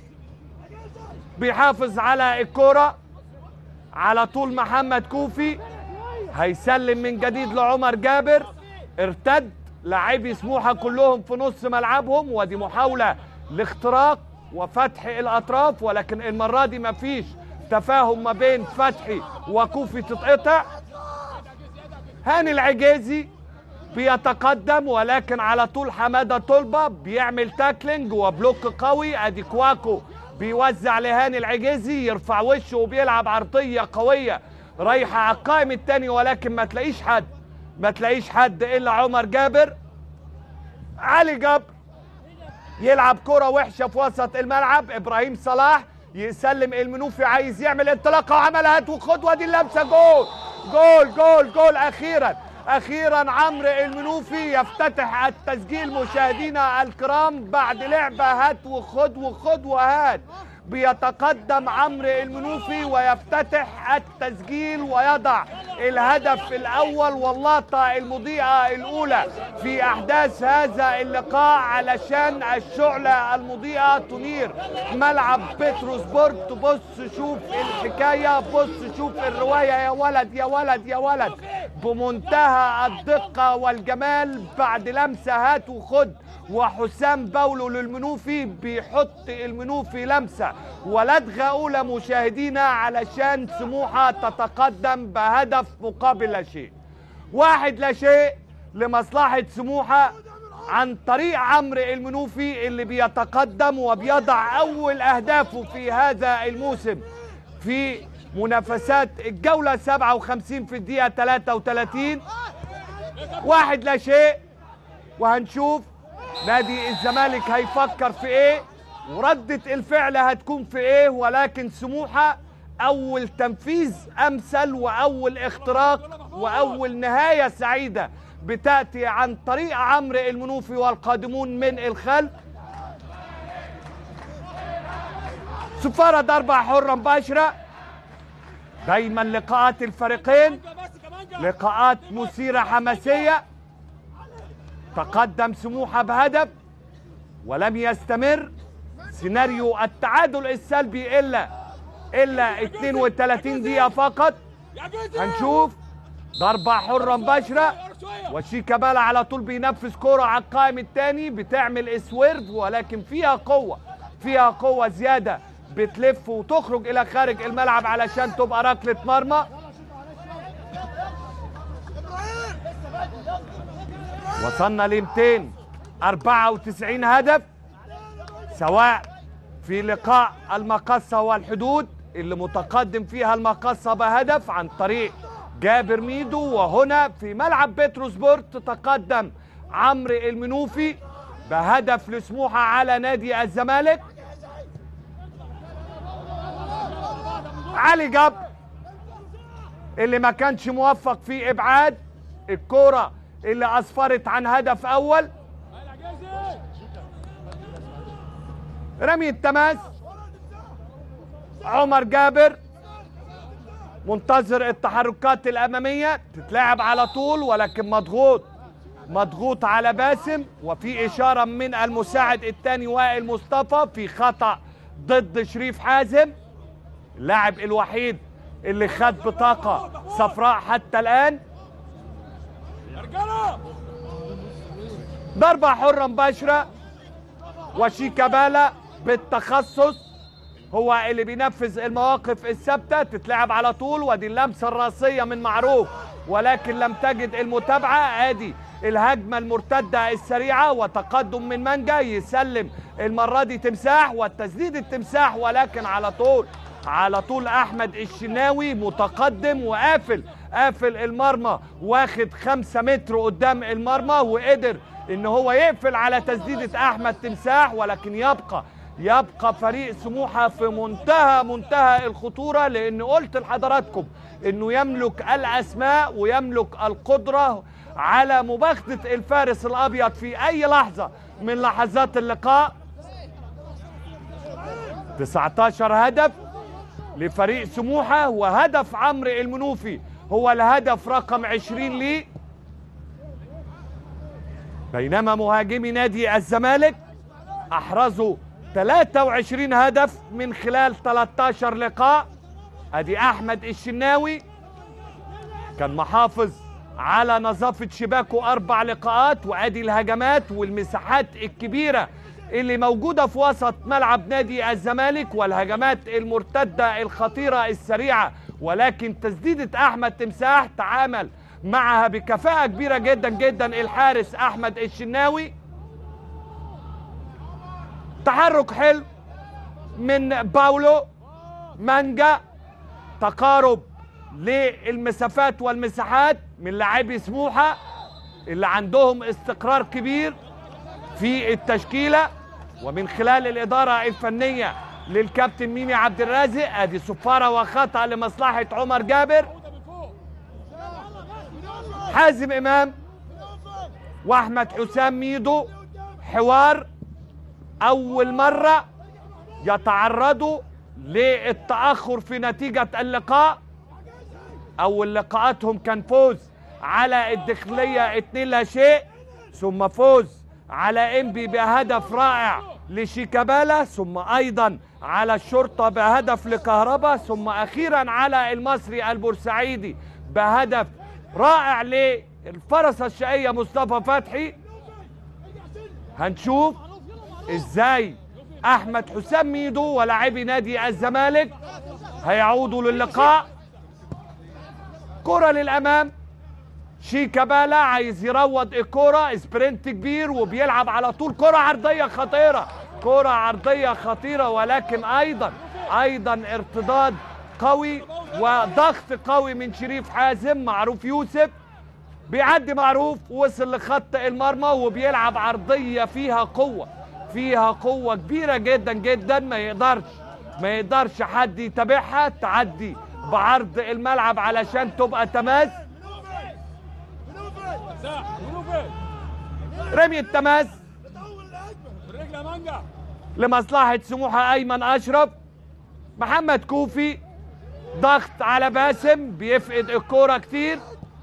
بيحافظ على الكرة على طول محمد كوفي هيسلم من جديد لعمر جابر ارتد لاعبي سموحة كلهم في نص ملعبهم ودي محاولة لاختراق وفتح الأطراف ولكن المرة دي مفيش تفاهم ما بين فتحي وكوفي تتقطع هاني العجيزي بيتقدم ولكن على طول حماده طلبه بيعمل تاكلينج وبلوك قوي ادي كواكو بيوزع لهاني العجيزي يرفع وشه وبيلعب عرضيه قويه رايحه على القائم الثاني ولكن ما تلاقيش حد ما تلاقيش حد الا عمر جابر علي جبر يلعب كرة وحشة في وسط الملعب ابراهيم صلاح يسلم المنوفي عايز يعمل انطلاقة وعمل هات وخد وادي اللمسة جول جول جول جول اخيرا اخيرا عمرو المنوفي يفتتح التسجيل مشاهدينا الكرام بعد لعبة هات وخد وخد وهات بيتقدم عمرو المنوفي ويفتتح التسجيل ويضع الهدف الاول واللقطه المضيئه الاولى في احداث هذا اللقاء علشان الشعله المضيئه تنير ملعب بتروسبورت بص شوف الحكايه بص شوف الروايه يا ولد يا ولد يا ولد بمنتهى الدقه والجمال بعد لمسه هات وخد وحسام باولو للمنوفي بيحط المنوفي لمسه ولدغه اولى مشاهدينا علشان سموحه تتقدم بهدف مقابل لا شيء واحد لا شيء لمصلحه سموحه عن طريق عمرو المنوفي اللي بيتقدم وبيضع اول اهدافه في هذا الموسم في منافسات الجوله 57 في الدقيقه 33 واحد لا شيء وهنشوف نادي الزمالك هيفكر في ايه وردة الفعل هتكون في ايه ولكن سموحة اول تنفيذ امثل واول اختراق واول نهاية سعيدة بتأتي عن طريق عمرو المنوفي والقادمون من الخلف سفارة ضربة حرة مباشرة دايما لقاءات الفريقين ماسك يا مانجا لقاءات مثيرة حماسية تقدم سموحة بهدف ولم يستمر سيناريو التعادل السلبي إلا إلا 32 دقيقة فقط يا جدي هنشوف ضربة حرة مباشرة وشيكابالا على طول بينفذ كرة على القائم الثاني بتعمل اسويرف ولكن فيها قوة فيها قوة زيادة بتلف وتخرج الى خارج الملعب علشان تبقى ركله مرمى وصلنا ل 294 هدف سواء في لقاء المقصة والحدود اللي متقدم فيها المقصة بهدف عن طريق جابر ميدو وهنا في ملعب بتروسبورت تقدم عمرو المنوفي بهدف لسموحة على نادي الزمالك علي جبر اللي ما كانش موفق في ابعاد الكرة اللي اسفرت عن هدف اول رمي التماس عمر جابر منتظر التحركات الاماميه تتلعب على طول ولكن مضغوط مضغوط على باسم وفي اشاره من المساعد الثاني وائل مصطفى في خطا ضد شريف حازم اللاعب الوحيد اللي خد بطاقه صفراء حتى الان رجاله ضربة حرة مباشرة وشيكابالا بالتخصص هو اللي بينفذ المواقف الثابتة تتلعب على طول ودي اللمسة الراسية من معروف ولكن لم تجد المتابعة ادي الهجمة المرتدة السريعة وتقدم من مانجا يسلم المرة دي تمساح والتسديد التمساح ولكن على طول على طول احمد الشناوي متقدم وقافل قافل المرمى واخد خمسة متر قدام المرمى وقدر ان هو يقفل على تسديدة احمد تمساح ولكن يبقى يبقى فريق سموحة في منتهى منتهى الخطورة لان قلت لحضراتكم انه يملك الاسماء ويملك القدرة على مباغتة الفارس الابيض في اي لحظة من لحظات اللقاء 19 هدف لفريق سموحة وهدف عمرو المنوفي هو الهدف رقم 20 ليه بينما مهاجمي نادي الزمالك احرزوا 23 هدف من خلال 13 لقاء ادي احمد الشناوي كان محافظ على نظافة شباكه أربع لقاءات وأدي الهجمات والمساحات الكبيرة اللي موجودة في وسط ملعب نادي الزمالك والهجمات المرتدة الخطيرة السريعة ولكن تسديدة أحمد تمساح تعامل معها بكفاءة كبيرة جدا جدا الحارس أحمد الشناوي تحرك حلو من باولو مانجا تقارب للمسافات والمساحات من لاعبي سموحه اللي عندهم استقرار كبير في التشكيله ومن خلال الاداره الفنيه للكابتن ميمي عبد الرازق ادي صفاره وخطا لمصلحه عمر جابر حازم امام واحمد حسام ميدو حوار اول مره يتعرضوا للتاخر في نتيجه اللقاء اول لقاءاتهم كان فوز على الداخليه اتنين لا شيء ثم فوز على انبي بهدف رائع لشيكابالا ثم ايضا على الشرطه بهدف لكهربا ثم اخيرا على المصري البورسعيدي بهدف رائع للفرس الشقيه مصطفى فتحي هنشوف ازاي احمد حسام ميدو ولاعبي نادي الزمالك هيعودوا للقاء كرة للامام شيكابالا عايز يروض الكرة سبرنت كبير وبيلعب على طول كرة عرضية خطيرة كرة عرضية خطيرة ولكن ايضا ايضا ارتداد قوي وضغط قوي من شريف حازم معروف يوسف بيعدي معروف وصل لخط المرمى وبيلعب عرضية فيها قوة فيها قوة كبيرة جدا جدا ما يقدرش ما يقدرش حد يتابعها تعدي بعرض الملعب علشان تبقى تماس ساح منوفي رمي التماس بالرجل يا مانجا لمصلحة سموحة أيمن أشرف محمد كوفي ضغط على باسم بيفقد الكورة كتير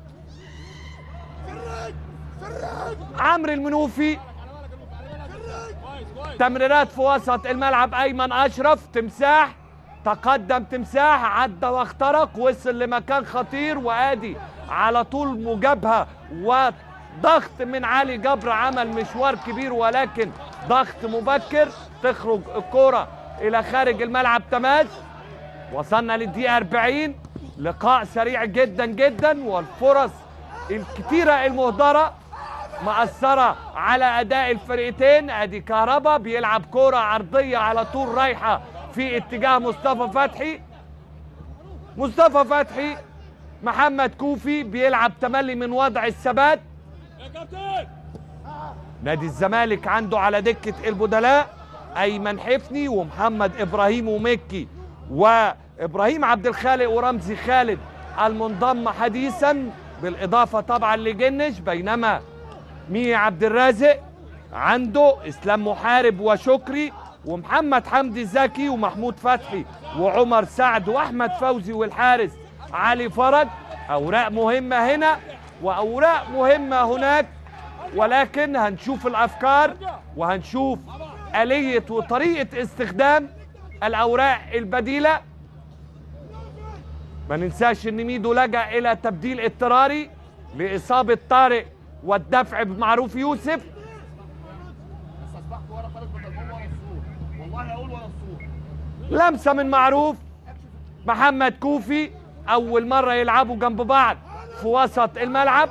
عمرو المنوفي كويس كويس تمريرات في وسط الملعب ايمن اشرف تمساح تقدم تمساح عدى واخترق وصل لمكان خطير وادي على طول مجابهه وضغط من علي جبر عمل مشوار كبير ولكن ضغط مبكر تخرج الكرة الى خارج الملعب تماس وصلنا للدقيقة 40 لقاء سريع جدا جدا والفرص الكتيرة المهدرة مأثرة على أداء الفرقتين أدي كهربا بيلعب كرة عرضية على طول رايحة في اتجاه مصطفى فتحي مصطفى فتحي محمد كوفي بيلعب تملي من وضع الثبات يا كابتن نادي الزمالك عنده على دكة البدلاء أيمن حفني ومحمد إبراهيم ومكي وإبراهيم عبد الخالق ورمزي خالد المنضم حديثا بالإضافة طبعا لجنش بينما مي عبد الرازق عنده إسلام محارب وشكري ومحمد حمدي زكي ومحمود فتحي وعمر سعد وأحمد فوزي والحارس علي فرج أوراق مهمة هنا وأوراق مهمة هناك ولكن هنشوف الافكار وهنشوف اليه وطريقه استخدام الاوراق البديله ما ننساش ان ميدو لجا الى تبديل اضطراري لاصابه طارق والدفع بمعروف يوسف بس اصبحت ورا خالد بدل ما هو ورا السور والله اقول ورا السور لمسه من معروف محمد كوفي اول مره يلعبوا جنب بعض في وسط الملعب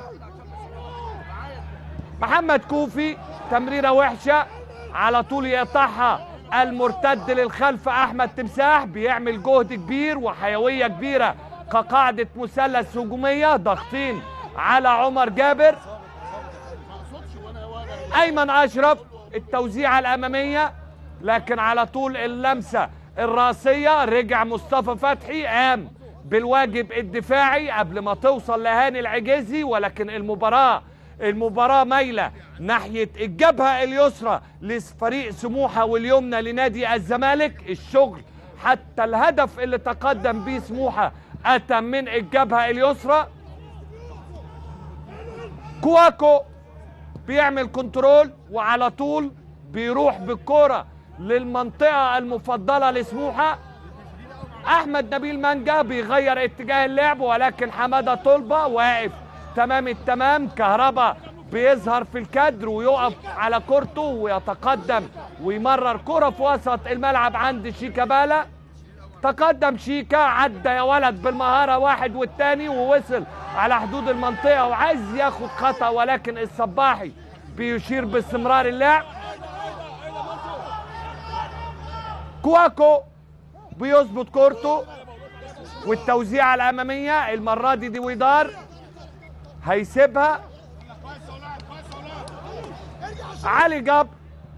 محمد كوفي تمريره وحشه على طول يقطعها المرتد للخلف احمد تمساح بيعمل جهد كبير وحيويه كبيره كقاعده مثلث هجوميه ضاغطين على عمر جابر ايمن اشرف التوزيعه الاماميه لكن على طول اللمسه الراسيه رجع مصطفى فتحي قام بالواجب الدفاعي قبل ما توصل لهاني العجيزي ولكن المباراه المباراه مايله ناحيه الجبهه اليسرى لفريق سموحه واليمنى لنادي الزمالك الشغل حتى الهدف اللي تقدم بيه سموحه اتى من الجبهه اليسرى كواكو بيعمل كنترول وعلى طول بيروح بالكرة للمنطقة المفضلة لسموحة أحمد نبيل مانجا بيغير اتجاه اللعب ولكن حمادة طلبة واقف تمام التمام كهربا بيظهر في الكادر ويقف على كورته ويتقدم ويمرر كرة في وسط الملعب عند شيكابالا تقدم شيكا عدى يا ولد بالمهارة واحد والتاني ووصل على حدود المنطقة وعايز ياخد خطأ ولكن الصباحي بيشير باستمرار اللعب كواكو بيظبط كورته والتوزيعة الأمامية المرة دي دي ويدار هيسيبها علي جاب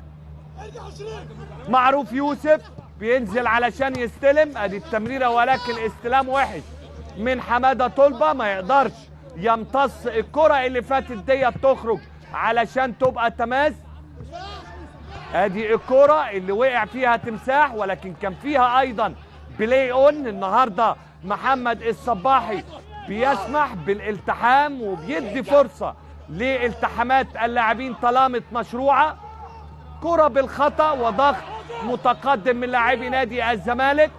معروف يوسف بينزل علشان يستلم ادي التمريره ولكن استلام وحش من حماده طلبه ما يقدرش يمتص الكره اللي فاتت ديت تخرج علشان تبقى تماس ادي الكره اللي وقع فيها تمساح ولكن كان فيها ايضا بلاي اون النهارده محمد الصباحي بيسمح بالالتحام وبيدي فرصه لالتحامات اللاعبين طالما مشروعه كرة بالخطأ وضغط متقدم من لاعبي نادي الزمالك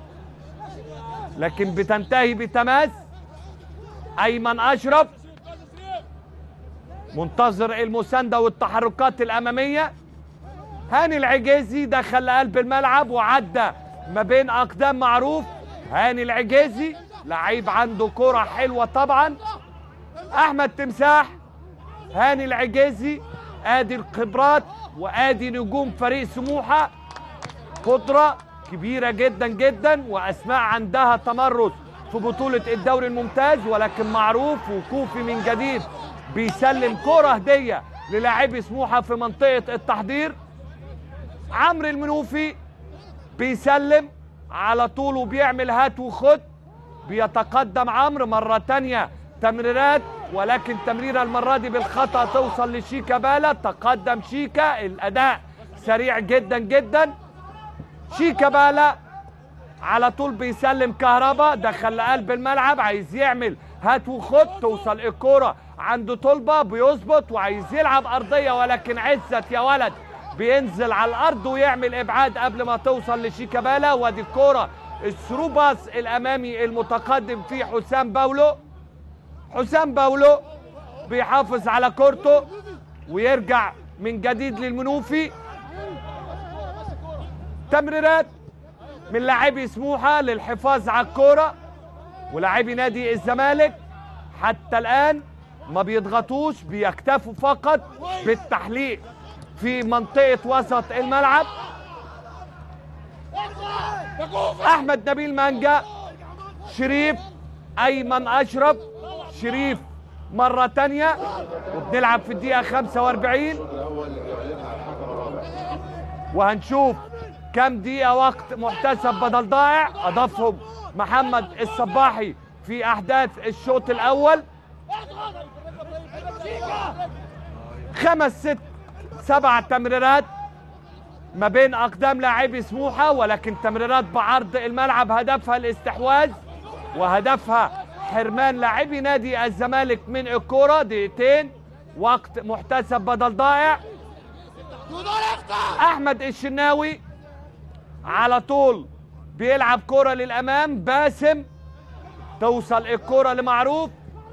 لكن بتنتهي بتماس أيمن أشرف منتظر المساندة والتحركات الأمامية هاني العجيزي دخل قلب الملعب وعدى ما بين أقدام معروف هاني العجيزي لعيب عنده كرة حلوة طبعا أحمد تمساح هاني العجيزي ادي الخبرات وادي نجوم فريق سموحه قدره كبيره جدا جدا واسماء عندها تمرس في بطوله الدوري الممتاز ولكن معروف وكوفي من جديد بيسلم كره هديه للاعبي سموحه في منطقه التحضير عمرو المنوفي بيسلم على طول وبيعمل هات وخد بيتقدم عمرو مرة تانية تمريرات ولكن تمريرة المرة دي بالخطأ توصل لشيكا بالا تقدم شيكا الأداء سريع جدا جدا شيكا بالا على طول بيسلم كهربا دخل لقلب الملعب عايز يعمل هات وخد توصل الكرة عنده طلبة بيظبط وعايز يلعب أرضية ولكن عزت يا ولد بينزل على الأرض ويعمل إبعاد قبل ما توصل لشيكابالا وادي الكرة الثرو باس الأمامي المتقدم فيه حسام باولو حسام باولو بيحافظ على كورته ويرجع من جديد للمنوفي تمريرات من لاعبي سموحه للحفاظ على الكوره ولاعبي نادي الزمالك حتى الان ما بيضغطوش بيكتفوا فقط بالتحليق في منطقه وسط الملعب احمد نبيل مانجا شريف ايمن اشرف شريف مره تانية وبنلعب في الدقيقه 45 وهنشوف كم دقيقه وقت محتسب بدل ضائع اضافهم محمد الصباحي في احداث الشوط الاول خمس ست سبع تمريرات ما بين اقدام لاعبي سموحه ولكن تمريرات بعرض الملعب هدفها الاستحواذ وهدفها حرمان لاعبي نادي الزمالك من الكره دقيقتين وقت محتسب بدل ضائع احمد الشناوي على طول بيلعب كرة للامام باسم توصل الكرة لمعروف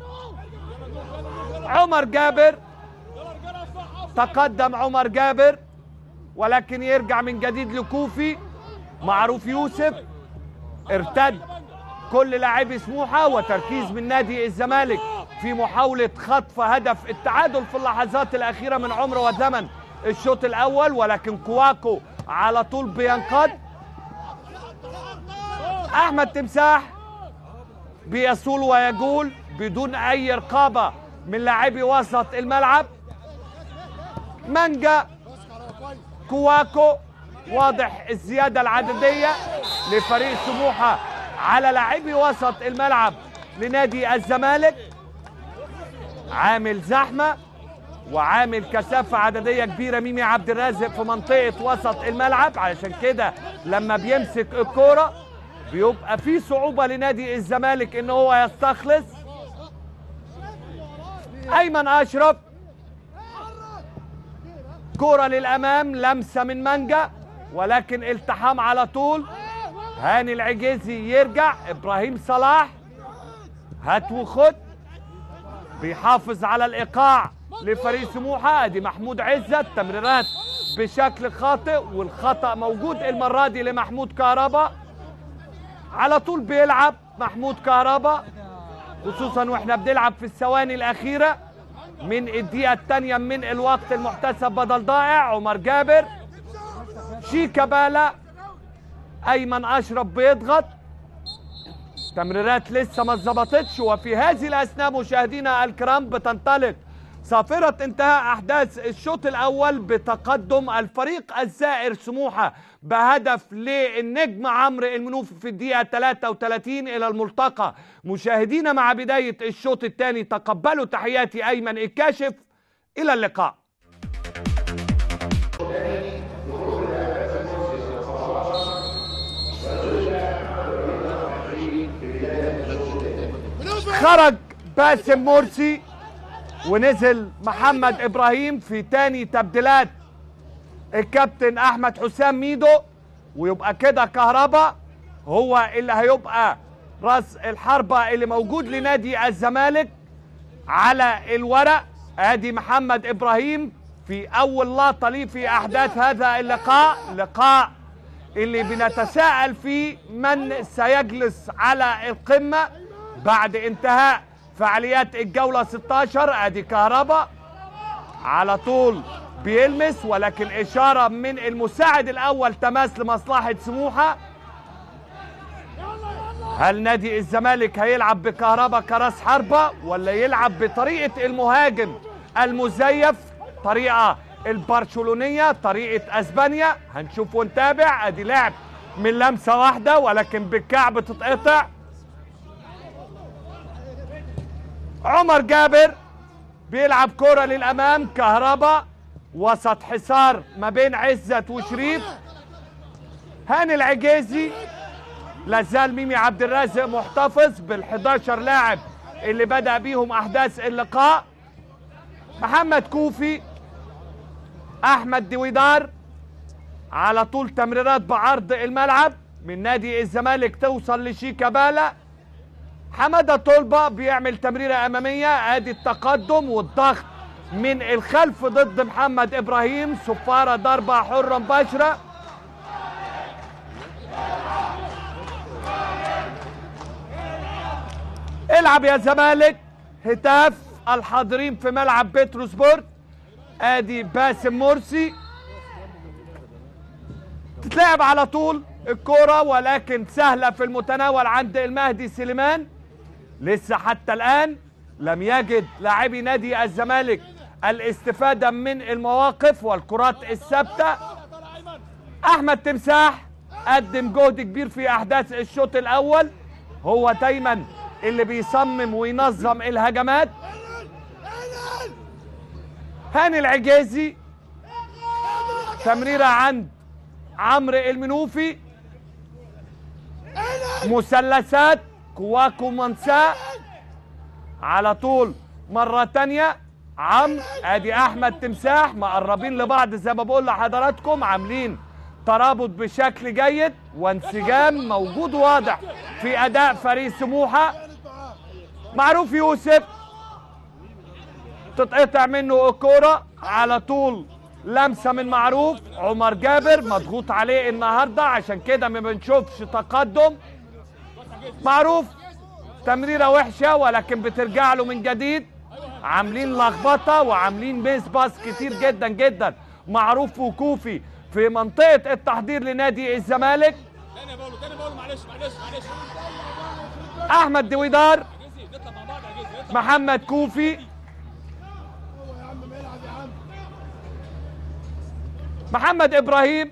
عمر جابر تقدم عمر جابر ولكن يرجع من جديد لكوفي معروف يوسف ارتد كل لاعبي سموحه وتركيز من نادي الزمالك في محاوله خطف هدف التعادل في اللحظات الاخيره من عمر وزمن الشوط الاول ولكن كواكو على طول بينقض احمد تمساح بيصول ويجول بدون اي رقابه من لاعبي وسط الملعب مانجا كواكو واضح الزياده العدديه لفريق سموحه على لاعبي وسط الملعب لنادي الزمالك عامل زحمه وعامل كثافه عدديه كبيره ميمي عبد الرازق في منطقه وسط الملعب علشان كده لما بيمسك الكوره بيبقى في صعوبه لنادي الزمالك ان هو يستخلص ايمن اشرف كرة للأمام لمسة من مانجا ولكن التحام على طول هاني العجيزي يرجع إبراهيم صلاح هات وخد بيحافظ على الإيقاع لفريق سموحة أدي محمود عزت تمريرات بشكل خاطئ والخطأ موجود المرة دي لمحمود كهربا على طول بيلعب محمود كهربا خصوصا واحنا بنلعب في الثواني الأخيرة من الدقيقة الثانية من الوقت المحتسب بدل ضائع عمر جابر شيكابالا أيمن أشرف بيضغط تمريرات لسه ما اتظبطتش وفي هذه الأثناء مشاهدينا الكرام بتنطلق صافرة انتهاء أحداث الشوط الأول بتقدم الفريق الزائر سموحة بهدف للنجم عمرو المنوفي في الدقيقة 33 إلى الملتقى مشاهدينا مع بداية الشوط الثاني تقبلوا تحياتي أيمن الكاشف إلى اللقاء خرج باسم مرسي ونزل محمد ابراهيم في تاني تبديلات الكابتن احمد حسام ميدو ويبقى كده كهربا هو اللي هيبقى راس الحربة اللي موجود لنادي الزمالك على الورق ادي محمد ابراهيم في اول لقطة ليه في احداث هذا اللقاء لقاء اللي بنتساءل فيه من سيجلس على القمة بعد انتهاء فعاليات الجولة 16 ادي كهربا على طول بيلمس ولكن اشارة من المساعد الاول تماس لمصلحة سموحة هل نادي الزمالك هيلعب بكهربا كراس حربة ولا يلعب بطريقة المهاجم المزيف طريقة البرشلونية طريقة اسبانيا هنشوف ونتابع ادي لعب من لمسة واحدة ولكن بالكعب تتقطع عمر جابر بيلعب كرة للأمام كهربا وسط حصار ما بين عزت وشريف هاني العجيزي لازال ميمي عبد الرازق محتفظ بال11 لاعب اللي بدأ بيهم أحداث اللقاء محمد كوفي أحمد دويدار على طول تمريرات بعرض الملعب من نادي الزمالك توصل لشيكابالا حماده طلبه بيعمل تمريره اماميه ادي التقدم والضغط من الخلف ضد محمد ابراهيم صفاره ضربه حره مباشره العب يا زمالك هتاف الحاضرين في ملعب بترو سبورت ادي باسم مرسي تتلعب على طول الكرة ولكن سهلة في المتناول عند المهدي سليمان لسه حتى الآن لم يجد لاعبي نادي الزمالك الاستفادة من المواقف والكرات الثابتة طلع ايمن احمد تمساح قدم جهد كبير في احداث الشوط الاول هو دايما اللي بيصمم وينظم الهجمات هاني العجازي تمريرة عند عمرو المنوفي مثلثات كواكو منسا على طول مرة تانية عم ادي احمد تمساح مقربين لبعض زي ما بقول لحضراتكم عاملين ترابط بشكل جيد وانسجام موجود واضح في اداء فريق سموحة معروف يوسف تتقطع منه الكرة على طول لمسة من معروف عمر جابر مضغوط عليه النهاردة عشان كده ما بنشوفش تقدم معروف تمريرة وحشة ولكن بترجع له من جديد عاملين لخبطة وعاملين ميس باس كتير جدا جدا معروف وكوفي في منطقة التحضير لنادي الزمالك تاني يا باولو تاني يا باولو معلش معلش معلش احمد دويدار جيزي نطلع مع بعض يا جيزي نطلع محمد كوفي محمد ابراهيم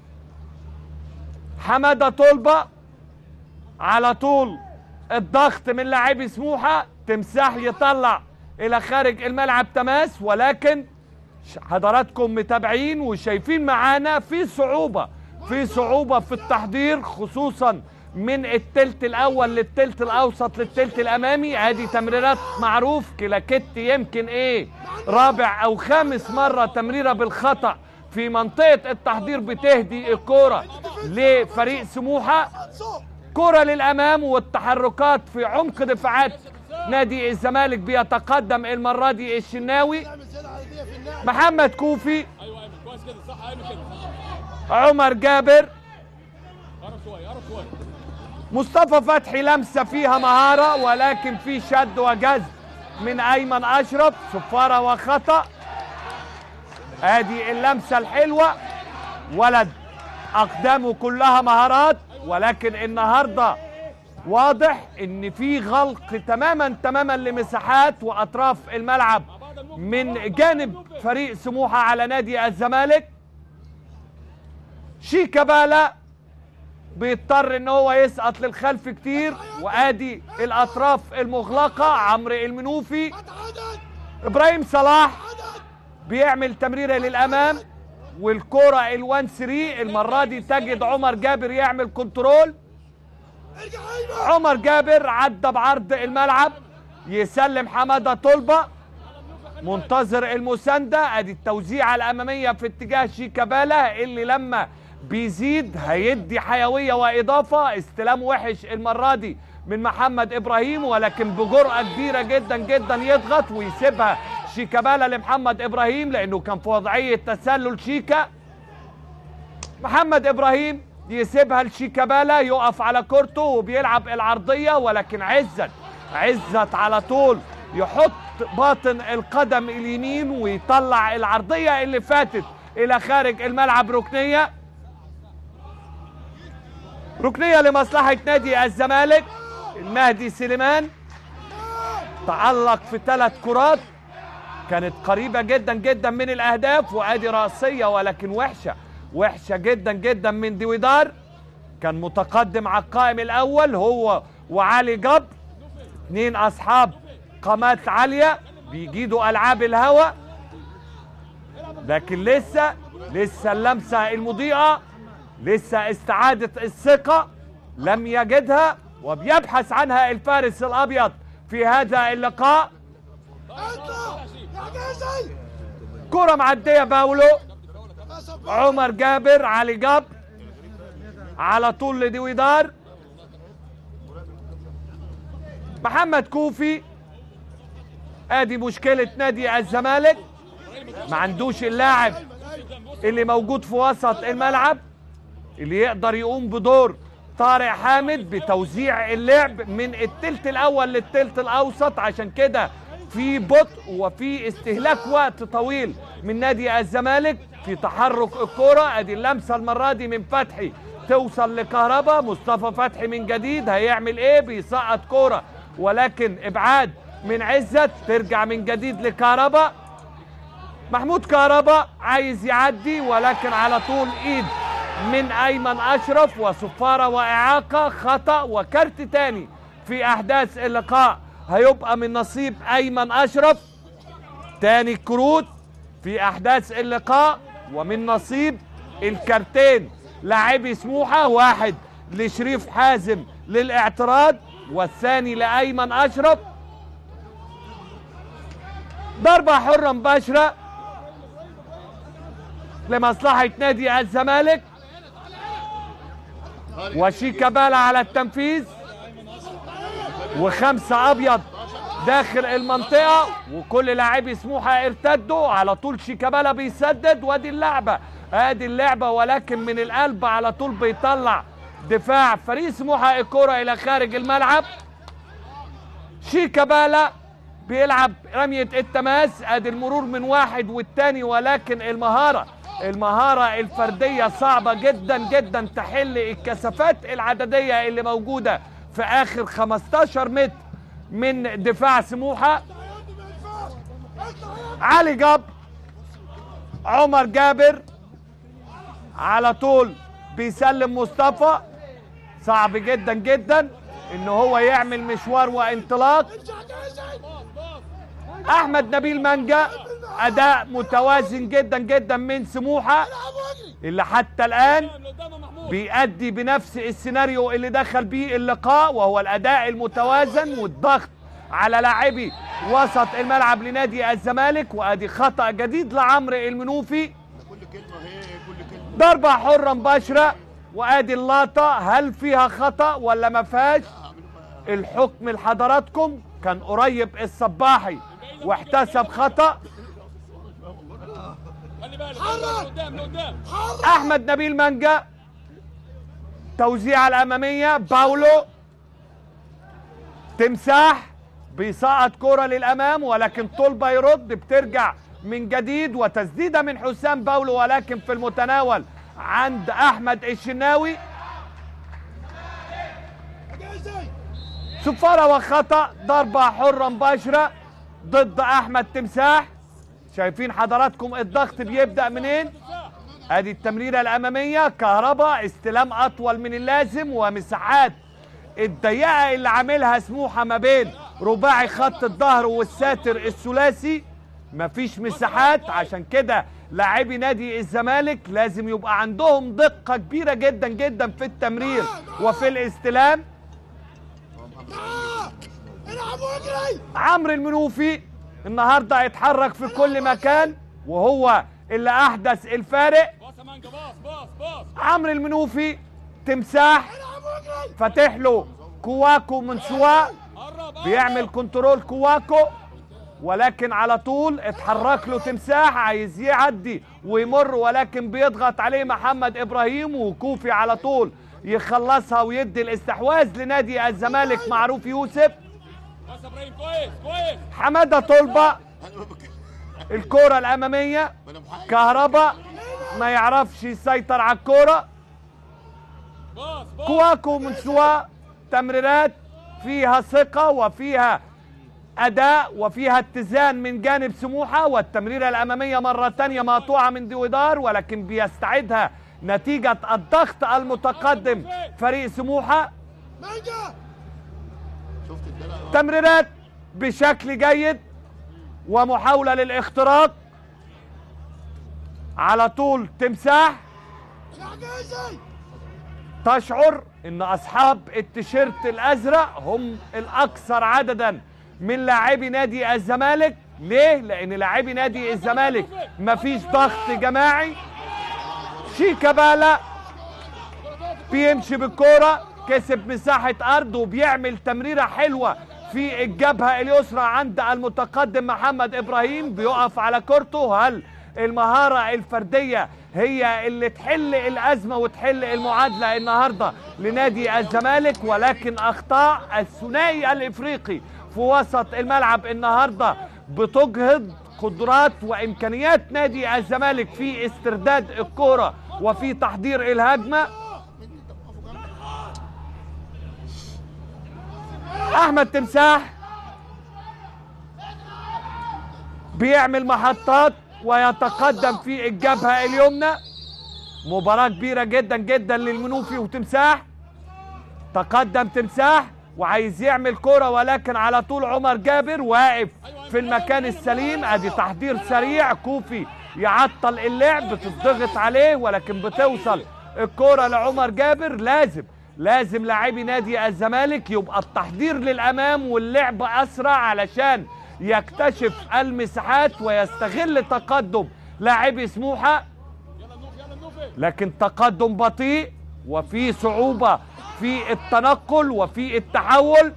حماده طلبه على طول الضغط من لاعبي سموحه تمساح يطلع الى خارج الملعب تماس ولكن ش- حضراتكم متابعين وشايفين معانا في صعوبه في صعوبه في التحضير خصوصا من التلت الاول للتلت الاوسط للتلت الامامي ادي تمريرات معروف كلاكيت يمكن ايه رابع او خامس مره تمريره بالخطا في منطقه التحضير بتهدي الكوره لفريق سموحه كرة للأمام والتحركات في عمق دفاعات نادي الزمالك بيتقدم المرة دي الشناوي محمد كوفي ايوه ايمن كويس كده صح ايمن كده عمر جابر قرب شويه قرب شويه مصطفى فتحي لمسة فيها مهارة ولكن في شد وجذب من أيمن أشرف صفارة وخطأ ادي اللمسة الحلوة ولد أقدامه كلها مهارات ولكن النهاردة واضح ان في غلق تماما تماما لمساحات واطراف الملعب من جانب فريق سموحة على نادي الزمالك شيكابالا بيضطر ان هو يسقط للخلف كتير وادي الاطراف المغلقه عمرو المنوفي ابراهيم صلاح بيعمل تمريره للامام والكره الوان 3 المره دي تجد عمر جابر يعمل كنترول عمر جابر عدى بعرض الملعب يسلم حماده طلبه منتظر المسانده ادي التوزيعه الاماميه في اتجاه شيكابالا اللي لما بيزيد هيدي حيويه واضافه استلام وحش المره دي من محمد ابراهيم ولكن بجرأه كبيره جدا جدا يضغط ويسيبها شيكابالا لمحمد ابراهيم لانه كان في وضعيه تسلل شيكا محمد ابراهيم يسيبها لشيكابالا يقف على كورته وبيلعب العرضيه ولكن عزت عزت على طول يحط باطن القدم اليمين ويطلع العرضيه اللي فاتت الى خارج الملعب ركنيه ركنيه لمصلحه نادي الزمالك المهدي سليمان تعلق في ثلاث كرات كانت قريبة جدا جدا من الأهداف وأدي رأسية ولكن وحشة وحشة جدا جدا من ديويدار كان متقدم على القائم الأول هو وعلي جبر اثنين أصحاب قامات عالية بيجيدوا ألعاب الهوا لكن لسه لسه اللمسة المضيئة لسه استعادة الثقة لم يجدها وبيبحث عنها الفارس الأبيض في هذا اللقاء كرة معدية باولو عمر جابر علي جبر على طول لدويدار محمد كوفي ادي مشكلة نادي الزمالك ما عندوش اللاعب اللي موجود في وسط الملعب اللي يقدر يقوم بدور طارق حامد بتوزيع اللعب من التلت الاول للتلت الاوسط عشان كده في بطء وفي استهلاك وقت طويل من نادي الزمالك في تحرك الكرة ادي اللمسة المرة دي من فتحي توصل لكهربا مصطفى فتحي من جديد هيعمل ايه بيسقط كرة ولكن ابعاد من عزت ترجع من جديد لكهربا محمود كهربا عايز يعدي ولكن على طول ايد من ايمن اشرف وصفاره واعاقه خطا وكارت تاني في احداث اللقاء هيبقى من نصيب ايمن اشرف تاني كروت في احداث اللقاء ومن نصيب الكارتين لاعبي سموحه واحد لشريف حازم للاعتراض والثاني لايمن اشرف ضربه حره مباشره لمصلحه نادي الزمالك وشيكابالا على التنفيذ وخمسة أبيض داخل المنطقة وكل لاعبي سموحة ارتدوا على طول شيكابالا بيسدد وادي اللعبة ادي اللعبة ولكن من القلب على طول بيطلع دفاع فريق سموحة الكرة إلى خارج الملعب شيكابالا بيلعب رمية التماس ادي المرور من واحد والتاني ولكن المهارة المهارة الفردية صعبة جدا جدا تحل الكثافات العددية اللي موجودة في اخر 15 متر من دفاع سموحة علي جاب عمر جابر على طول بيسلم مصطفى صعب جدا جدا ان هو يعمل مشوار وانطلاق احمد نبيل منجا اداء متوازن جدا جدا من سموحه اللي حتى الان اللي قدامه محمود بيأدي بنفس السيناريو اللي دخل بيه اللقاء وهو الاداء المتوازن والضغط على لاعبي وسط الملعب لنادي الزمالك وادي خطأ جديد لعمرو المنوفي كل كلمه هي كل كلمه ضربة حرة مباشرة وادي اللقطة هل فيها خطأ ولا ما فيهاش الحكم لحضراتكم كان قريب الصباحي واحتسب خطأ خلي بالك لقدام لقدام احمد نبيل منجا توزيع الاماميه باولو تمساح بيسقط كرة للامام ولكن طلبه يرد بترجع من جديد وتسديده من حسام باولو ولكن في المتناول عند احمد الشناوي صفارة وخطأ ضربة حرة مباشرة ضد أحمد تمساح شايفين حضراتكم الضغط بيبدأ منين ادي التمريرة الأمامية كهرباء استلام أطول من اللازم ومساحات الضيقة اللي عاملها سموحة ما بين رباعي خط الظهر والساتر الثلاثي مفيش مساحات عشان كده لاعبي نادي الزمالك لازم يبقى عندهم دقة كبيرة جدا جدا في التمرير وفي الاستلام عمرو المنوفي النهارده هيتحرك في كل مكان وهو اللي احدث الفارق باص يا مانجا باص باص باص عمرو المنوفي تمساح فاتح له كواكو من سواء قرب بيعمل كنترول كواكو ولكن على طول اتحرك له تمساح عايز يعدي ويمر ولكن بيضغط عليه محمد ابراهيم وكوفي على طول يخلصها ويدي الاستحواذ لنادي الزمالك معروف يوسف بس يا ابراهيم كويس كويس حماده طلبه انا ما بك- الكرة الأمامية ما انا محقق كهربا ما يعرفش يسيطر على الكرة باص باص كواكو من سواء تمريرات فيها ثقة وفيها أداء وفيها اتزان من جانب سموحة والتمريرة الأمامية مرة تانية مقطوعة من ديودار ولكن بيستعيدها نتيجة الضغط المتقدم فريق سموحة شفت الدلع تمريرات بشكل جيد ومحاولة للاختراق على طول تمساح تشعر ان اصحاب التيشيرت الازرق هم الاكثر عددا من لاعبي نادي الزمالك ليه لان لاعبي نادي الزمالك مفيش ضغط جماعي شيكابالا بيمشي بالكوره كسب مساحه ارض وبيعمل تمريره حلوه في الجبهه اليسرى عند المتقدم محمد ابراهيم بيقف على كورته هل المهاره الفرديه هي اللي تحل الازمه وتحل المعادله النهارده لنادي الزمالك ولكن اخطاء الثنائي الافريقي في وسط الملعب النهارده بتجهض قدرات وامكانيات نادي الزمالك في استرداد الكوره وفي تحضير الهجمه احمد تمساح بيعمل محطات ويتقدم في الجبهه اليمنى مباراه كبيره جدا جدا للمنوفي وتمساح تقدم تمساح وعايز يعمل كرة ولكن على طول عمر جابر واقف في المكان السليم ادي تحضير سريع كوفي يعطل اللعب بتضغط عليه ولكن بتوصل الكرة لعمر جابر لازم لازم لاعبي نادي الزمالك يبقى التحضير للامام واللعب اسرع علشان يكتشف المساحات ويستغل تقدم لاعبي سموحه يلا النوفي يلا النوفي لكن تقدم بطيء وفي صعوبة في التنقل وفي التحول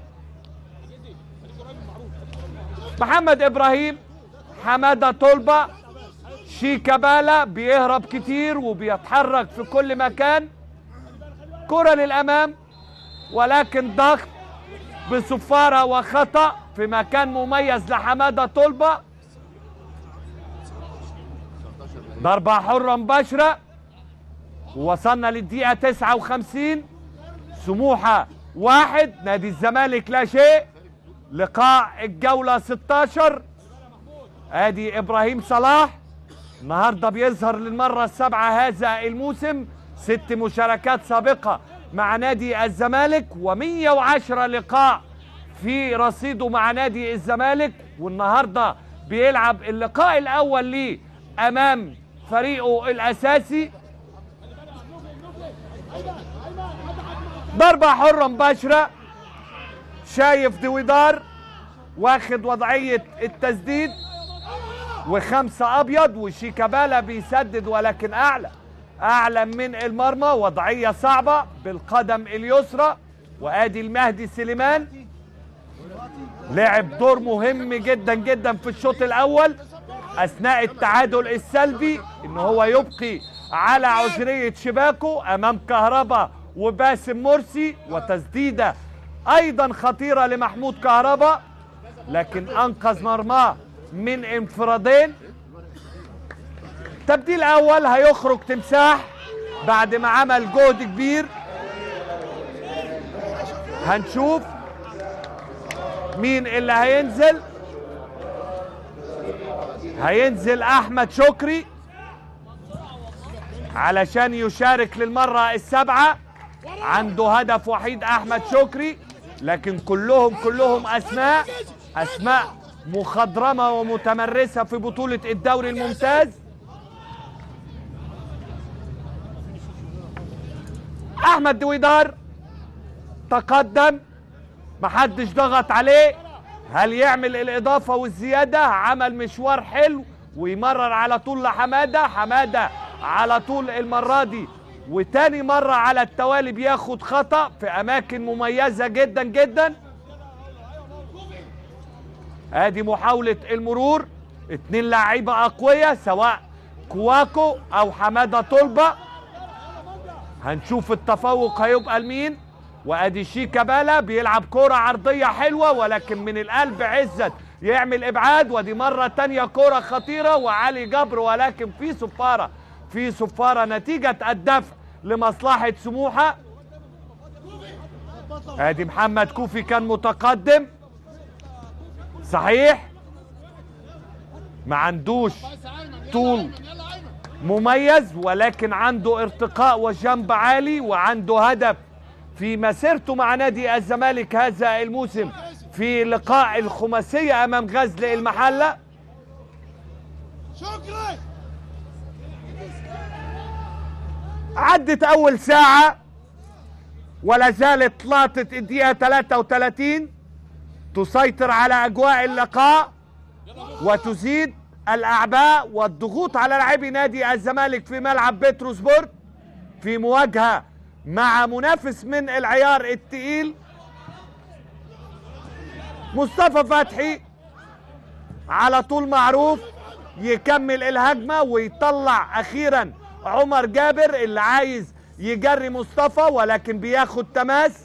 محمد إبراهيم حمادة طلبة شيكابالا بيهرب كتير وبيتحرك في كل مكان كرة للأمام ولكن ضغط بصفارة وخطأ في مكان مميز لحمادة طلبة ضربة حرة مباشرة وصلنا للدقيقة 59 سموحة واحد نادي الزمالك لا شيء لقاء الجولة 16 ادي ابراهيم صلاح النهارده بيظهر للمرة السابعة هذا الموسم ست مشاركات سابقة مع نادي الزمالك و110 لقاء في رصيده مع نادي الزمالك والنهارده بيلعب اللقاء الاول ليه امام فريقه الاساسي ضربة حرة مباشرة شايف دويدار واخد وضعية التسديد وخمسة أبيض وشيكابالا بيسدد ولكن أعلى أعلى من المرمى وضعية صعبة بالقدم اليسرى وآدي المهدي سليمان لعب دور مهم جدا جدا في الشوط الأول أثناء التعادل السلبي إن هو يبقي على عذرية شباكه أمام كهربا وباسم مرسي وتسديدة أيضا خطيرة لمحمود كهربا لكن أنقذ مرماه من انفرادين تبديل أول هيخرج تمساح بعد ما عمل جهد كبير هنشوف مين اللي هينزل هينزل احمد شكري علشان يشارك للمرة السابعة عنده هدف وحيد احمد شكري لكن كلهم كلهم اسماء اسماء مخضرمة ومتمرسة في بطولة الدوري الممتاز احمد دويدار تقدم محدش ضغط عليه هل يعمل الاضافه والزياده عمل مشوار حلو ويمرر على طول لحماده حماده على طول المره دي وتاني مره على التوالي بياخد خطا في اماكن مميزه جدا جدا ادي محاوله المرور اتنين لعيبه اقوياء سواء كواكو او حماده طلبه هنشوف التفوق هيبقى لمين وادي شيكابالا بيلعب كرة عرضية حلوة ولكن من القلب عزت يعمل ابعاد ودي مرة تانية كرة خطيرة وعلي جبر ولكن في صفارة في صفارة نتيجة الدفع لمصلحة سموحة ادي محمد كوفي كان متقدم صحيح ما عندوش طول مميز ولكن عنده ارتقاء وجنب عالي وعنده هدف في مسيرته مع نادي الزمالك هذا الموسم في لقاء الخماسية أمام غزل المحلة شكرا عدت أول ساعة ولا زالت لقطة الدقيقة 33 تسيطر على أجواء اللقاء وتزيد الأعباء والضغوط على لاعبي نادي الزمالك في ملعب بتروسبورت في مواجهة مع منافس من العيار التقيل مصطفى فتحي على طول معروف يكمل الهجمة ويطلع أخيرا عمر جابر اللي عايز يجري مصطفى ولكن بياخد تماس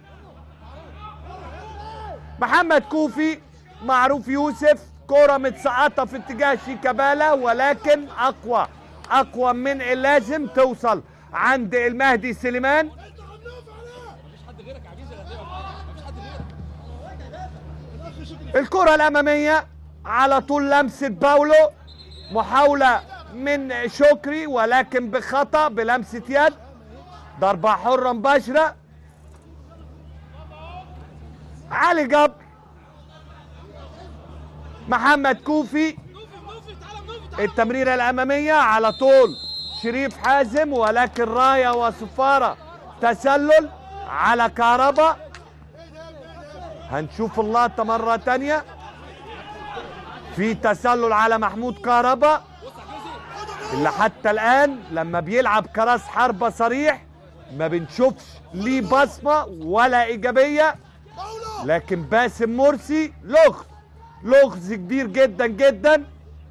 محمد كوفي معروف يوسف كرة متسقطة في اتجاه شيكابالا ولكن أقوى أقوى من اللازم توصل عند المهدي سليمان الكرة الأمامية على طول لمسة باولو محاولة من شكري ولكن بخطأ بلمسة يد ضربة حرة مباشرة علي جبر محمد كوفي التمريرة الأمامية على طول شريف حازم ولكن راية وصفارة تسلل على كهربا هنشوف اللقطة مرة تانية في تسلل على محمود كهربا اللي حتى الآن لما بيلعب كراس حربة صريح ما بنشوفش ليه بصمة ولا إيجابية لكن باسم مرسي لغز لغز كبير جدا جدا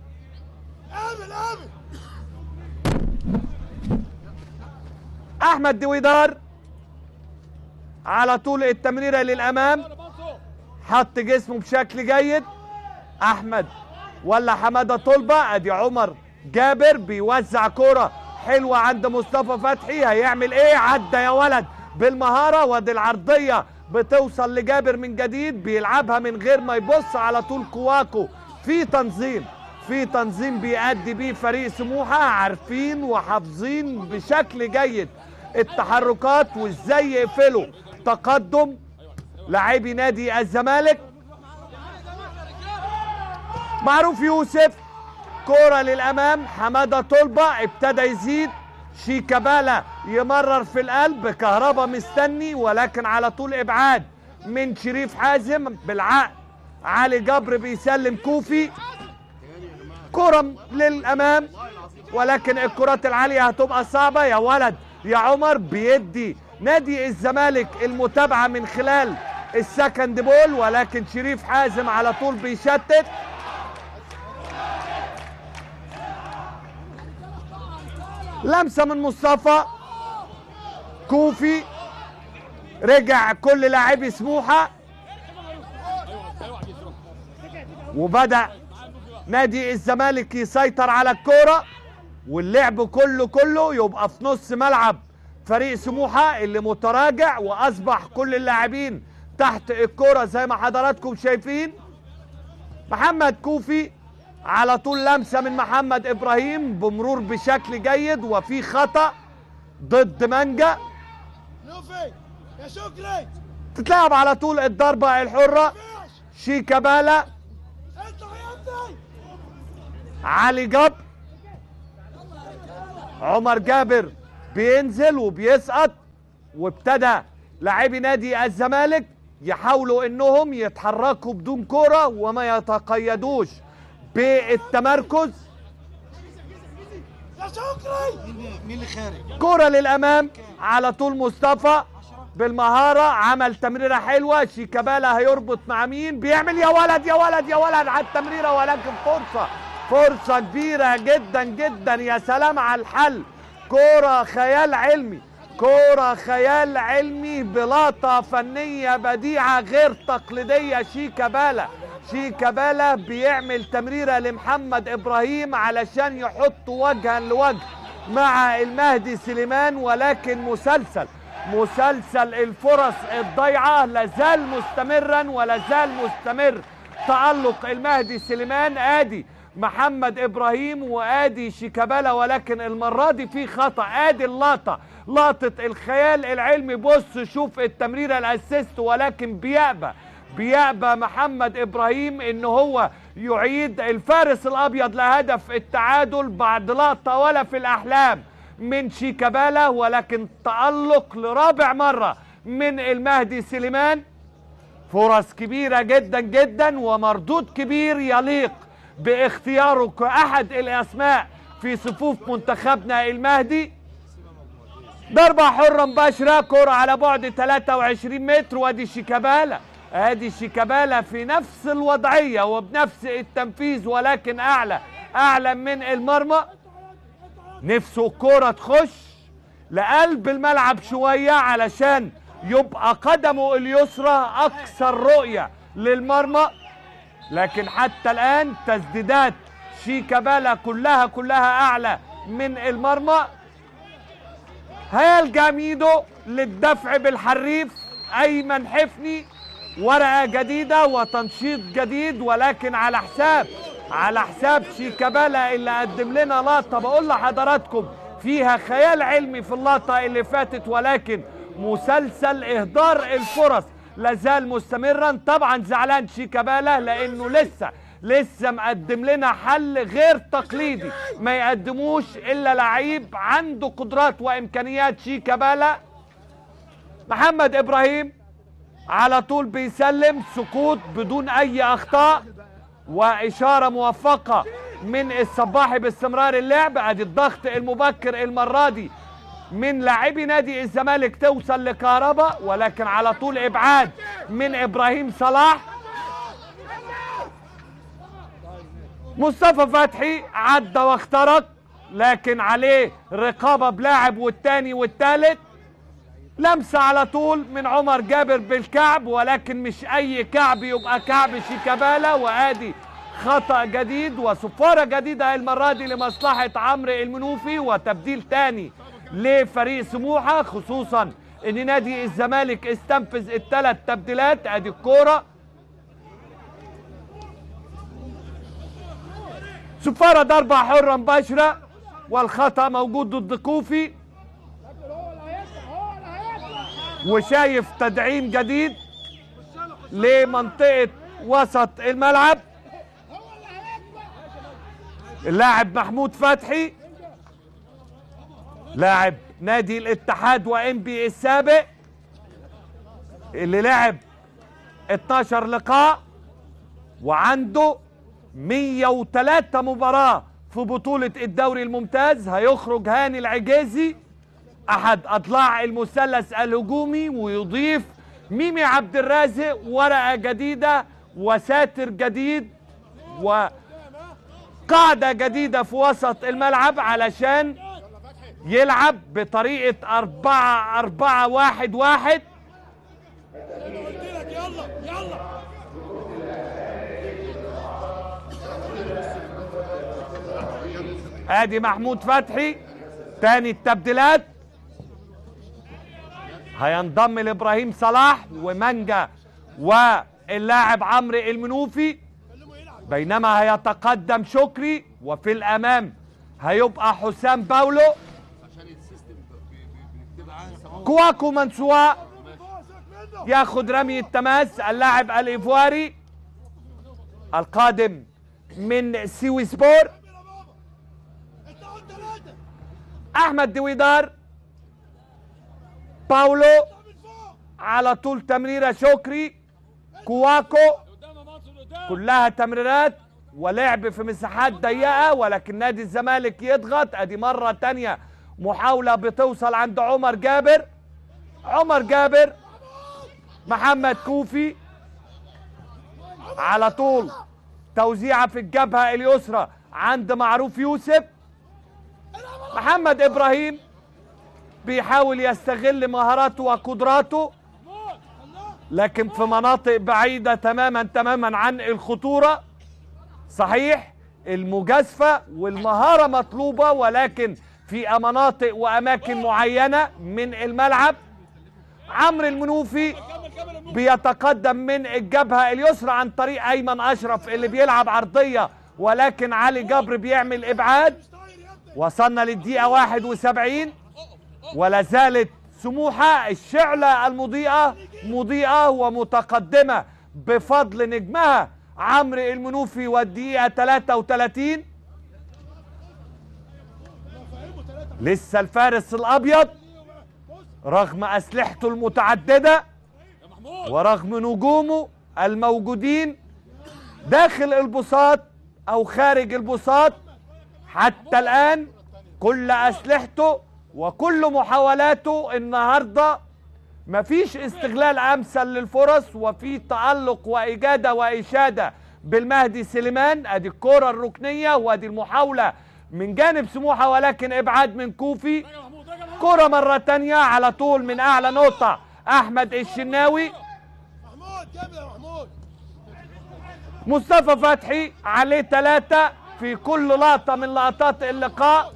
احمد دويدار على طول التمريره للامام حط جسمه بشكل جيد احمد ولا حماده طلبه ادي عمر جابر بيوزع كرة حلوه عند مصطفى فتحي هيعمل ايه عدى يا ولد بالمهاره وادي العرضيه بتوصل لجابر من جديد بيلعبها من غير ما يبص على طول كواكو في تنظيم في تنظيم بيأدي بيه فريق سموحه عارفين وحافظين بشكل جيد التحركات وازاي يقفلوا تقدم لاعبي نادي الزمالك معروف يوسف كرة للأمام حمادة طلبة ابتدى يزيد شيكابالا يمرر في القلب كهربا مستني ولكن على طول إبعاد من شريف حازم بالعقل علي جبر بيسلم كوفي كرة للأمام ولكن الكرات العالية هتبقى صعبة يا ولد يا عمر بيدي نادي الزمالك المتابعة من خلال السكند بول ولكن شريف حازم على طول بيشتت لمسة من مصطفى كوفي رجع كل لاعبي سموحة وبدأ نادي الزمالك يسيطر على الكورة واللعب كله كله يبقى في نص ملعب فريق سموحة اللي متراجع وأصبح كل اللاعبين تحت الكورة زي ما حضراتكم شايفين محمد كوفي على طول لمسة من محمد إبراهيم بمرور بشكل جيد وفي خطأ ضد مانجا لوفي يا شكري تتلعب على طول الضربة الحرة شيكابالا اطلع يا ابني علي جبر عمر جابر بينزل وبيسقط وابتدى لاعبي نادي الزمالك يحاولوا انهم يتحركوا بدون كرة وما يتقيدوش بالتمركز يا شكري مين اللي خارج؟ كرة للأمام على طول مصطفى بالمهارة عمل تمريرة حلوة شيكابالا هيربط مع مين بيعمل يا ولد يا ولد يا ولد على التمريرة ولكن فرصة فرصة كبيرة جدا جدا يا سلام على الحل كرة خيال علمي كرة خيال علمي بلاطة فنية بديعة غير تقليدية شيكابالا شيكابالا بيعمل تمريرة لمحمد إبراهيم علشان يحط وجها لوجه مع المهدي سليمان ولكن مسلسل مسلسل الفرص الضيعة لازال مستمرا ولازال مستمر تألق المهدي سليمان ادي محمد ابراهيم وادي شيكابالا ولكن المرة دي في خطأ ادي اللقطة لقطة الخيال العلمي بص شوف التمريرة الاسيست ولكن بيأبى بيأبى محمد ابراهيم ان هو يعيد الفارس الابيض لهدف التعادل بعد لقطة ولا في الاحلام من شيكابالا ولكن تألق لرابع مرة من المهدي سليمان فرص كبيرة جدا جدا ومردود كبير يليق باختياره كأحد الأسماء في صفوف منتخبنا المهدي ضربة حرة مباشرة كرة على بعد 23 متر وادي شيكابالا ادي شيكابالا في نفس الوضعية وبنفس التنفيذ ولكن اعلى اعلى من المرمى نفسه الكرة تخش لقلب الملعب شوية علشان يبقى قدمه اليسرى أكثر رؤية للمرمى لكن حتى الآن تسديدات شيكابالا كلها كلها أعلى من المرمى هيلجا ميدو للدفع بالحريف أيمن حفني ورقة جديدة وتنشيط جديد ولكن على حساب على حساب شيكابالا اللي قدم لنا لقطة بقول لحضراتكم فيها خيال علمي في اللقطة اللي فاتت ولكن مسلسل إهدار الفرص لازال مستمرا طبعا زعلان شيكابالا لأنه لسه لسه مقدم لنا حل غير تقليدي ما يقدموش إلا لعيب عنده قدرات وإمكانيات شيكابالا محمد إبراهيم على طول بيسلم سقوط بدون اي اخطاء واشاره موفقه من الصباحي باستمرار اللعب ادي الضغط المبكر المره دي من لاعبي نادي الزمالك توصل لكهربا ولكن على طول ابعاد من ابراهيم صلاح مصطفى فتحي عدى واخترق لكن عليه رقابه بلاعب والتاني والتالت لمسة على طول من عمر جابر بالكعب ولكن مش أي كعب يبقى كعب شيكابالا وآدي خطأ جديد وصفارة جديدة المرة دي لمصلحة عمرو المنوفي وتبديل تاني لفريق سموحة خصوصا ان نادي الزمالك استنفذ الثلاث تبديلات ادي الكورة صفارة ضربة حرة مباشرة والخطأ موجود ضد كوفي وشايف تدعيم جديد لمنطقة وسط الملعب اللاعب محمود فتحي لاعب نادي الاتحاد وام بي السابق اللي لعب 12 لقاء وعنده 103 مباراة في بطولة الدوري الممتاز هيخرج هاني العجيزي احد اضلاع المثلث الهجومي ويضيف ميمي عبد الرازق ورقه جديده وساتر جديد وقاعده جديده في وسط الملعب علشان يلعب بطريقه أربعة أربعة واحد واحد انا قلت لك يلا يلا ادي محمود فتحي تاني التبديلات هينضم لابراهيم صلاح ومانجا واللاعب عمرو المنوفي بينما هيتقدم شكري وفي الامام هيبقى حسام باولو عشان السيستم بي- بي- بنكتبها عن سواء كواكو منسوا فوق سيبك منه ياخد رمي التماس اللاعب الايفواري القادم من سيوي سبور يا بابا انت قلت ثلاثه احمد دويدار باولو من فوق على طول تمريره شكري كواكو قدام يا منصور قدام كلها تمريرات ولعب في مساحات ضيقه ولكن نادي الزمالك يضغط ادي مره تانية محاوله بتوصل عند عمر جابر عمر جابر محمد كوفي على طول توزيعه في الجبهه اليسرى عند معروف يوسف محمد ابراهيم بيحاول يستغل مهاراته وقدراته موت الله لكن في مناطق بعيدة تماما تماما عن الخطورة صحيح المجازفة والمهارة مطلوبة ولكن في مناطق وأماكن معينة من الملعب عمرو المنوفي كمل كمل الموت بيتقدم من الجبهة اليسرى عن طريق أيمن أشرف اللي بيلعب عرضية ولكن علي جبر بيعمل إبعاد طاير يا ابني وصلنا للدقيقة 71 ولا زالت سموحة الشعلة المضيئة مضيئة ومتقدمة بفضل نجمها عمرو المنوفي والدقيقة 33 فاهمه ثلاثه لسه الفارس الأبيض بص رغم أسلحته المتعددة يا محمود ورغم نجومه الموجودين داخل البساط او خارج البساط حتى الان كل اسلحته وكل محاولاته النهارده مفيش استغلال امثل للفرص وفي تالق واجاده واشاده بالمهدي سليمان ادي الكره الركنيه وادي المحاوله من جانب سموحة ولكن ابعاد من كوفي كرة مرة تانية على طول من اعلى نقطة احمد الشناوي محمود جامد يا محمود مصطفى فتحي عليه ثلاثة في كل لقطة من لقطات اللقاء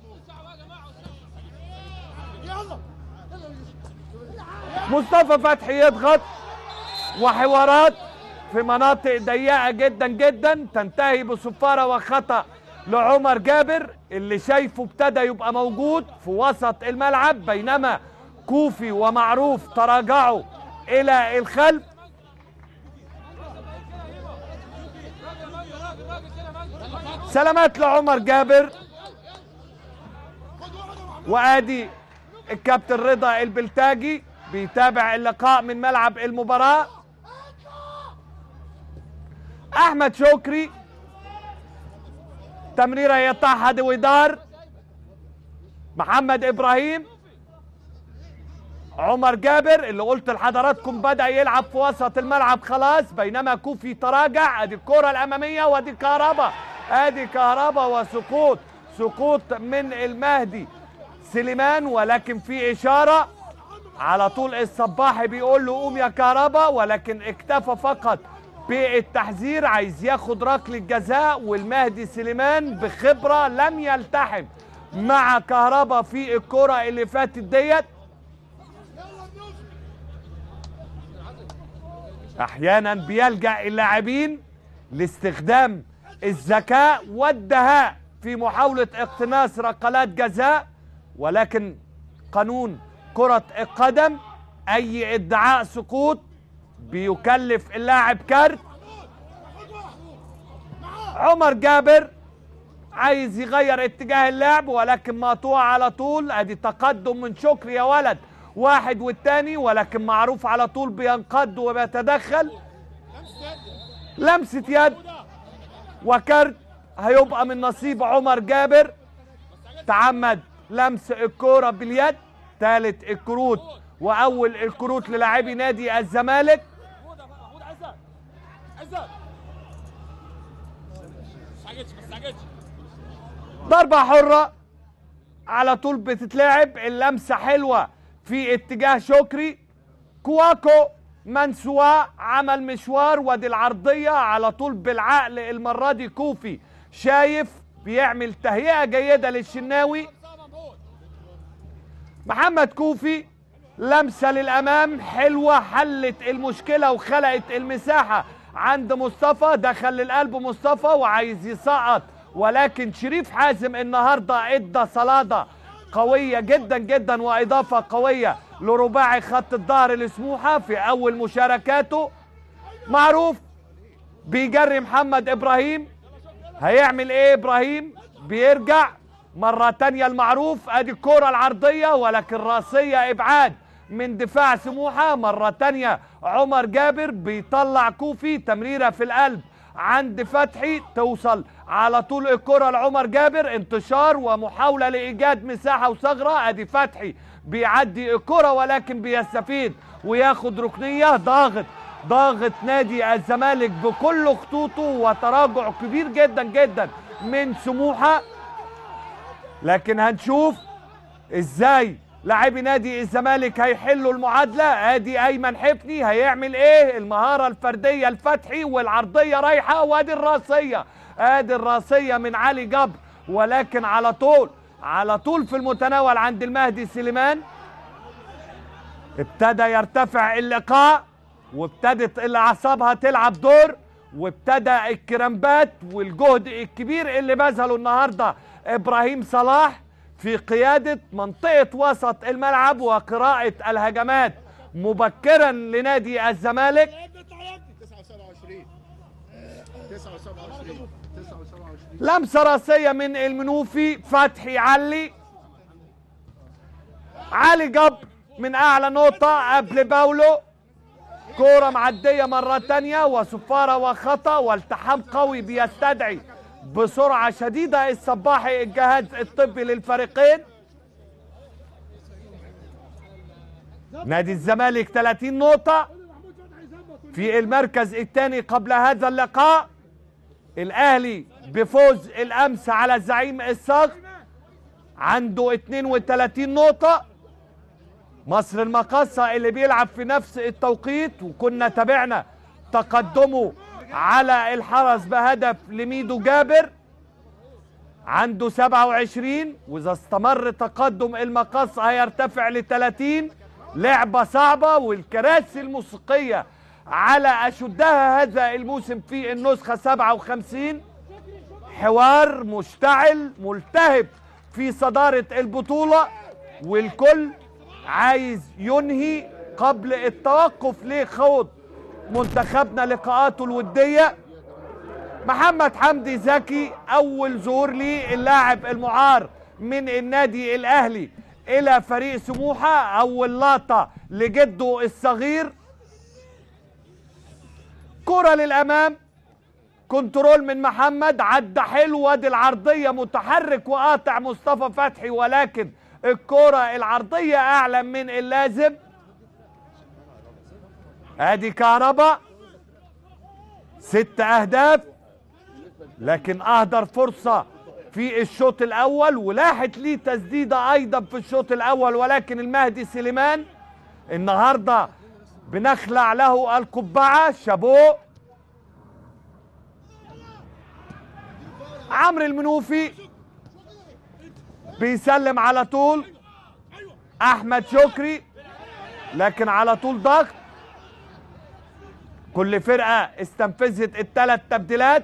يلا مصطفى فتحي يضغط وحوارات في مناطق ضيقة جدا جدا تنتهي بصفارة وخطأ لعمر جابر اللي شايفه ابتدى يبقى موجود في وسط الملعب بينما كوفي ومعروف تراجعوا إلى الخلف سلامات لعمر جابر وادي الكابتن رضا البلتاجي بيتابع اللقاء من ملعب المباراة احمد شكري تمريرة يقطعها دويدار محمد ابراهيم عمر جابر اللي قلت لحضراتكم بدأ يلعب في وسط الملعب خلاص بينما كوفي تراجع ادي الكرة الامامية وادي كهربا ادي كهربا وسقوط سقوط من المهدي سليمان ولكن في اشارة على طول الصباحي بيقول له قوم يا كهربا ولكن اكتفى فقط بالتحذير عايز ياخد ركلة جزاء والمهدي سليمان بخبرة لم يلتحم مع كهربا في الكرة اللي فاتت ديت احيانا بيلجا اللاعبين لاستخدام الذكاء والدهاء في محاوله اقتناص ركلات جزاء ولكن قانون كره القدم اي ادعاء سقوط بيكلف اللاعب كارت عمر جابر عايز يغير اتجاه اللعب ولكن مقطوع على طول ادي تقدم من شكري يا ولد واحد والتاني ولكن معروف على طول بينقض وبيتدخل لمسة يد وكارت هيبقى من نصيب عمر جابر تعمد لمس الكورة باليد ثالث الكروت واول الكروت للاعبي نادي الزمالك محمود محمود عزت عزت ما استعجلش ما استعجلش ضربة حرة على طول بتتلعب اللمسة حلوة في اتجاه شكري كواكو منسوا عمل مشوار وادي العرضية على طول بالعقل المرة دي كوفي شايف بيعمل تهيئة جيدة للشناوي محمد كوفي لمسة للأمام حلوة حلت المشكلة وخلقت المساحة عند مصطفى دخل للقلب مصطفى وعايز يسقط ولكن شريف حازم النهاردة ادى صلادة قوية جدا جدا وإضافة قوية لرباعي خط الظهر لسموحة في أول مشاركاته معروف بيجري محمد إبراهيم هيعمل ايه ابراهيم بيرجع مرة تانية المعروف ادي الكرة العرضية ولكن راسية ابعاد من دفاع سموحة مرة تانية عمر جابر بيطلع كوفي تمريرة في القلب عند فتحي توصل على طول الكرة لعمر جابر انتشار ومحاولة لإيجاد مساحة وثغرة ادي فتحي بيعدي الكرة ولكن بيستفيد وياخد ركنية ضاغط ضاغط نادي الزمالك بكل خطوطه وتراجع كبير جدا جدا من سموحه لكن هنشوف ازاي لاعبي نادي الزمالك هيحلوا المعادله ادي ايمن حفني هيعمل ايه المهاره الفرديه الفتحي والعرضيه رايحه وادي الراسيه ادي الراسيه من علي جبر ولكن على طول على طول في المتناول عند المهدي سليمان ابتدى يرتفع اللقاء وابتدت الاعصابها تلعب دور وابتدى الكرامبات والجهد الكبير اللي بذله النهارده ابراهيم صلاح في قياده منطقه وسط الملعب وقراءه الهجمات مبكرا لنادي الزمالك يا ابني اطلع يا ابني 29 29 29 لمسه راسيه من المنوفي فتحي علي علي جبر من اعلى نقطه قبل باولو كوره معديه مره تانية وصفاره وخطا والتحام قوي بيستدعي بسرعه شديده الصباحي الجهاز الطبي للفريقين نادي الزمالك 30 نقطه في المركز الثاني قبل هذا اللقاء الاهلي بفوز الامس على الزعيم الصاغ عنده 32 نقطة مصر المقاصة اللي بيلعب في نفس التوقيت وكنا تابعنا تقدمه على الحرس بهدف لميدو جابر عنده 27 واذا استمر تقدم المقص هيرتفع ل 30 لعبة صعبة والكراسي الموسيقية على أشدها هذا الموسم في النسخة 57 حوار مشتعل ملتهب في صدارة البطولة والكل عايز ينهي قبل التوقف لخوض منتخبنا لقاءاته الودية محمد حمدي زكي أول ظهور لي اللاعب المعار من النادي الأهلي إلى فريق سموحة أول لقطة لجده الصغير كرة للأمام كنترول من محمد عدى حلو وادي العرضية متحرك وقاطع مصطفى فتحي ولكن الكرة العرضية أعلى من اللازم ادي كهربا ست اهداف لكن اهدر فرصة في الشوط الاول ولاحت ليه تسديدة ايضا في الشوط الاول ولكن المهدي سليمان النهاردة بنخلع له القبعة شابوه عمرو المنوفي بيسلم على طول احمد شكري لكن على طول ضغط كل فرقه استنفذت الثلاث تبديلات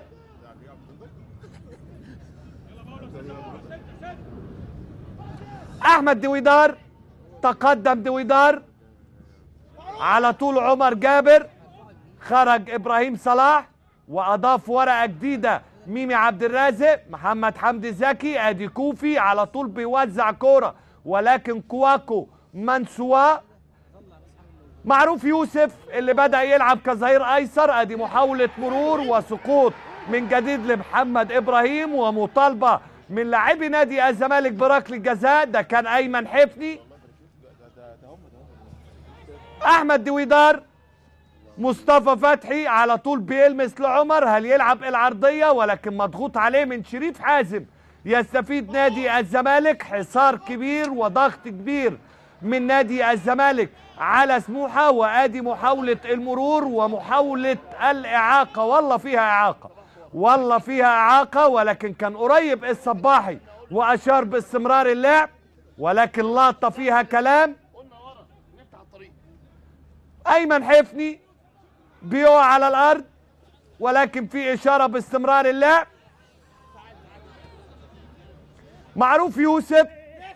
احمد دويدار تقدم دويدار على طول عمر جابر خرج ابراهيم صلاح واضاف ورقه جديده ميمي عبد الرازق محمد حمدي زكي ادي كوفي على طول بيوزع كوره ولكن كواكو منسوا معروف يوسف اللي بدا يلعب كظهير ايسر ادي محاوله مرور وسقوط من جديد لمحمد ابراهيم ومطالبه من لاعبي نادي الزمالك بركله جزاء ده كان ايمن حفني احمد دويدار مصطفى فتحي على طول بيلمس لعمر هل يلعب العرضيه ولكن مضغوط عليه من شريف حازم يستفيد نادي الزمالك حصار كبير وضغط كبير من نادي الزمالك على سموحه وادي محاوله المرور ومحاوله الاعاقه والله فيها اعاقه والله فيها اعاقه ولكن كان قريب الصباحي واشار باستمرار اللعب ولكن لقطه فيها كلام قلنا ورا نفتح الطريق ايمن حفني بيقع على الارض ولكن في اشاره باستمرار اللعب معروف يوسف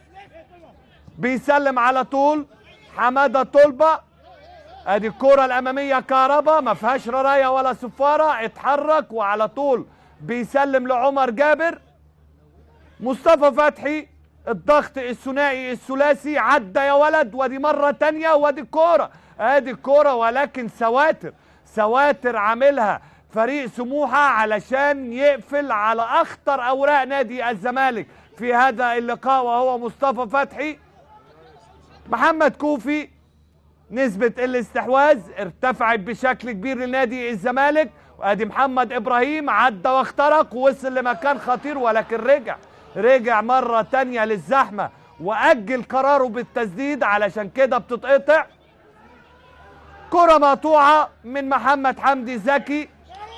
بيسلم على طول حماده طلبه ادي الكره الاماميه كهربا ما فيهاش رايه ولا صفاره اتحرك وعلى طول بيسلم لعمر جابر مصطفى فتحي الضغط الثنائي الثلاثي عدى يا ولد ودي مرة تانية ودي الكورة ادي الكورة ولكن سواتر سواتر عاملها فريق سموحة علشان يقفل على اخطر اوراق نادي الزمالك في هذا اللقاء وهو مصطفى فتحي محمد كوفي نسبة الاستحواذ ارتفعت بشكل كبير لنادي الزمالك وادي محمد ابراهيم عدى واخترق ووصل لمكان خطير ولكن رجع رجع مرة تانية للزحمة واجل قراره بالتسديد علشان كده بتتقطع كرة مقطوعة من محمد حمدي زكي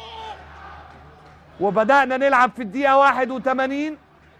وبدأنا نلعب في الدقيقة 81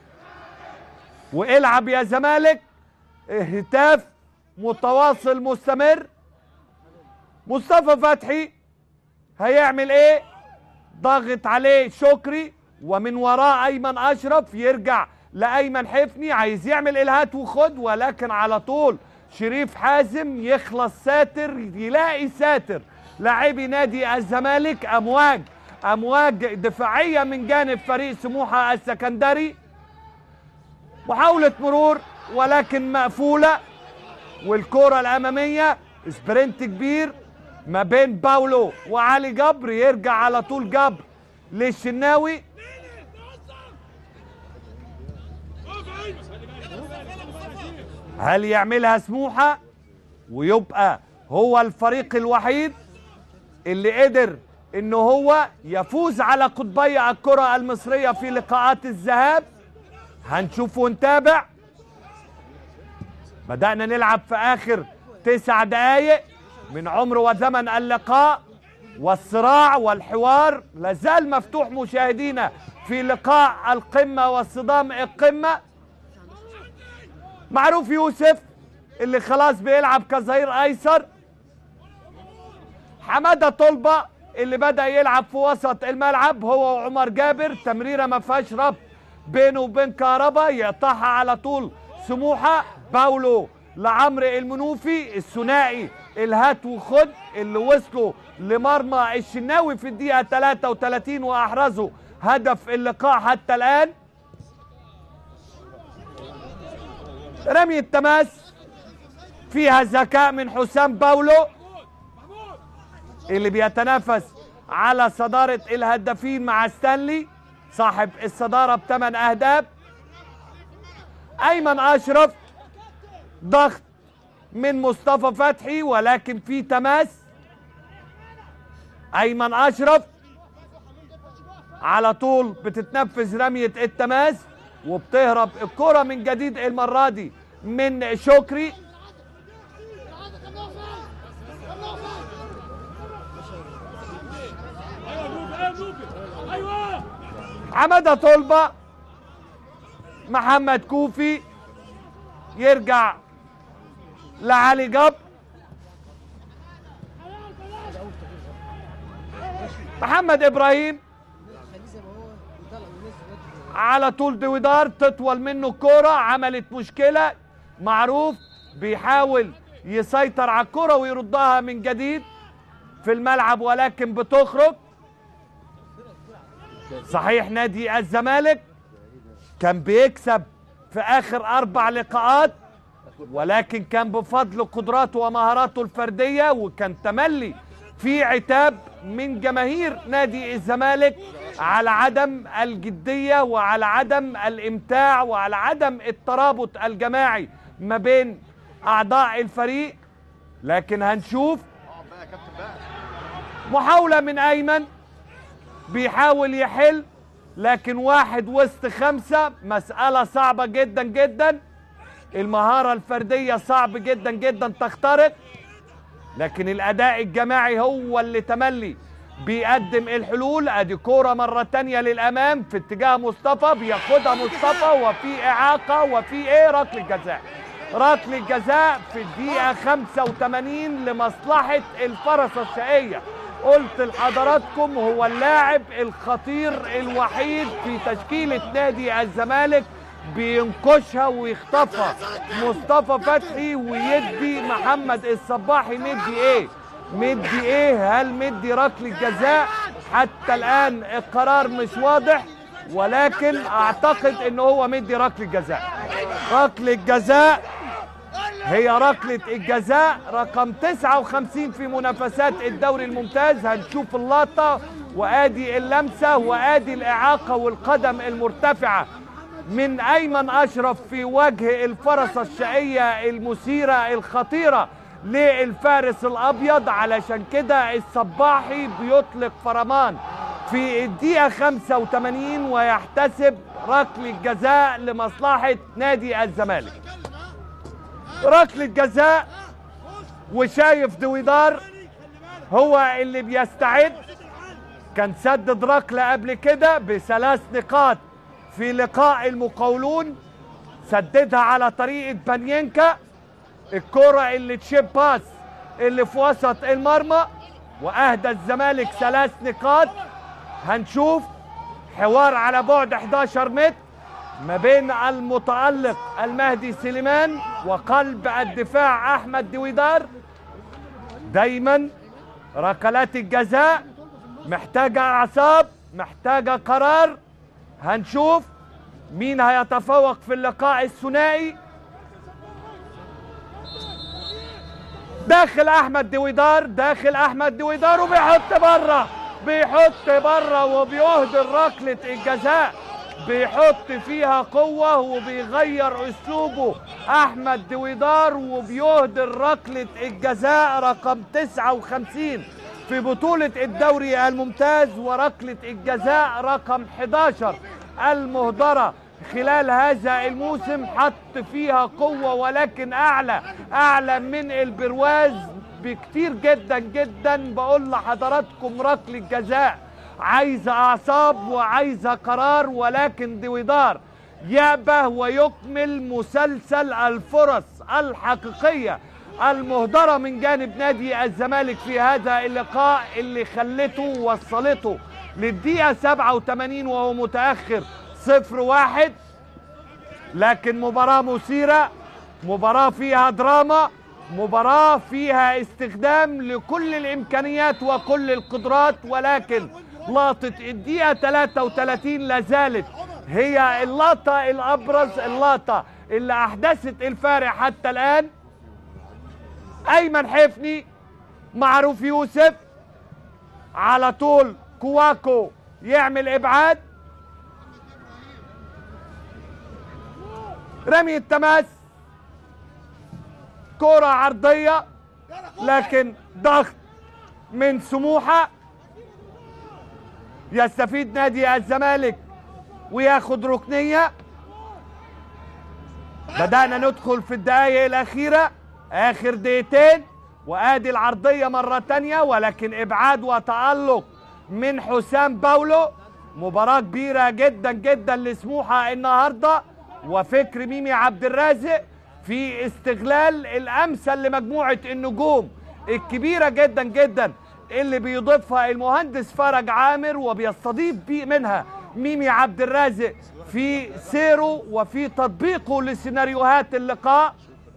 والعب يا زمالك هتاف متواصل مستمر مصطفى فتحي هيعمل ايه ضاغط عليه شكري ومن وراه ايمن اشرف يرجع لايمن حفني عايز يعمل الهات وخد ولكن على طول شريف حازم يخلص ساتر يلاقي ساتر لاعبي نادي الزمالك امواج امواج دفاعيه من جانب فريق سموحه السكندري محاوله مرور ولكن مقفوله والكرة الأمامية سبرنت كبير ما بين باولو وعلي جبر يرجع على طول جبر للشناوي هل يعملها سموحة ويبقى هو الفريق الوحيد اللي قدر انه هو يفوز على قطبي الكرة المصرية في لقاءات الذهاب هنشوف ونتابع بدأنا نلعب في آخر تسع دقايق من عمر وزمن اللقاء والصراع والحوار لازال مفتوح مشاهدينا في لقاء القمة والصدام القمة معروف يوسف اللي خلاص بيلعب كظهير ايسر حماده طلبه اللي بدا يلعب في وسط الملعب هو وعمر جابر تمريره ما فيهاش ربط بينه وبين كهربا يقطعها على طول سموحه باولو لعمرو المنوفي الثنائي الهات وخد اللي وصلوا لمرمى الشناوي في الدقيقه 33 واحرزوا هدف اللقاء حتى الان رمي التماس فيها ذكاء من حسام باولو اللي بيتنافس على صدارة الهدافين مع ستانلي صاحب الصدارة بثمان أهداف أيمن أشرف ضغط من مصطفى فتحي ولكن في تماس أيمن أشرف على طول بتتنفذ رمية التماس وبتهرب الكرة من جديد المرة دي من شكري ايوه نوبي ايوه نوبي ايوه حمادة طلبة محمد كوفي يرجع لعلي جبر محمد ابراهيم على طول دويدار تطول منه الكرة عملت مشكلة معروف بيحاول يسيطر على الكرة ويردها من جديد في الملعب ولكن بتخرج صحيح نادي الزمالك كان بيكسب في اخر اربع لقاءات ولكن كان بفضل قدراته ومهاراته الفرديه وكان تملي في عتاب من جماهير نادي الزمالك على عدم الجديه وعلى عدم الامتاع وعلى عدم الترابط الجماعي ما بين اعضاء الفريق لكن هنشوف اه بقى يا كابتن بقى محاولة من أيمن بيحاول يحل لكن واحد وسط خمسة مسألة صعبة جدا جدا المهارة الفردية صعب جدا جدا تخترق لكن الأداء الجماعي هو اللي تملي بيقدم الحلول ادي كورة مرة تانية للأمام في اتجاه مصطفى بياخدها مصطفى وفي إعاقة وفي إيه ركلة جزاء ركلة جزاء في الدقيقة 85 لمصلحة الفرسة الشقية قلت لحضراتكم هو اللاعب الخطير الوحيد في تشكيلة نادي الزمالك بينكشها ويخطفها مصطفى فتحي ويدي محمد الصباحي مدي ايه مدي ايه هل مدي ركلة جزاء حتى الان القرار مش واضح ولكن اعتقد ان هو مدي ركلة جزاء ركلة جزاء هي ركلة الجزاء رقم 59 في منافسات الدوري الممتاز هنشوف اللقطة وادي اللمسة وادي الاعاقة والقدم المرتفعة من ايمن اشرف في وجه الفرسة الشقية المثيرة الخطيرة للفارس الابيض علشان كده الصباحي بيطلق فرمان في الدقيقة 85 ويحتسب ركلة جزاء لمصلحة نادي الزمالك ركلة جزاء وشايف دويدار هو اللي بيستعد كان سدد ركلة قبل كده بثلاث نقاط في لقاء المقاولون سددها على طريقة بانينكا الكرة اللي تشيب باس اللي في وسط المرمى واهدى الزمالك ثلاث نقاط هنشوف حوار على بعد 11 متر ما بين المتألق المهدي سليمان وقلب الدفاع احمد دويدار دايما ركلات الجزاء محتاجة اعصاب محتاجة قرار هنشوف مين هيتفوق في اللقاء الثنائي داخل احمد دويدار داخل احمد دويدار وبيحط بره بيحط بره وبيهدر ركله الجزاء بيحط فيها قوه وبيغير اسلوبه احمد دويدار وبيهدر ركله الجزاء رقم 59 في بطولة الدوري الممتاز وركلة الجزاء رقم 11 المهدرة خلال هذا الموسم حط فيها قوة ولكن أعلى أعلى من البرواز بكتير جدا جدا بقول لحضراتكم ركلة جزاء عايزة أعصاب وعايزة قرار ولكن دويدار يأبى ويكمل مسلسل الفرص الحقيقية المهدرة من جانب نادي الزمالك في هذا اللقاء اللي خلته ووصلته للدقيقة 87 وهو متأخر صفر واحد لكن مباراة مثيرة مباراة فيها دراما مباراة فيها استخدام لكل الإمكانيات وكل القدرات ولكن لقطة الدقيقة 33 لازالت هي اللقطة الأبرز اللقطة اللي أحدثت الفارق حتى الآن أيمن حفني معروف يوسف على طول كواكو يعمل إبعاد رمي التماس كرة عرضية لكن ضغط من سموحة يستفيد نادي الزمالك وياخد ركنية بدأنا ندخل في الدقايق الأخيرة آخر دقيقتين وآدي العرضية مرة تانية ولكن إبعاد وتألق من حسام باولو مباراة كبيرة جدا جدا لسموحة النهاردة وفكر ميمي عبد الرازق في استغلال الأمثل لمجموعة النجوم الكبيرة جدا جدا اللي بيضيفها المهندس فرج عامر وبيستضيف بي منها ميمي عبد الرازق في سيره وفي تطبيقه لسيناريوهات اللقاء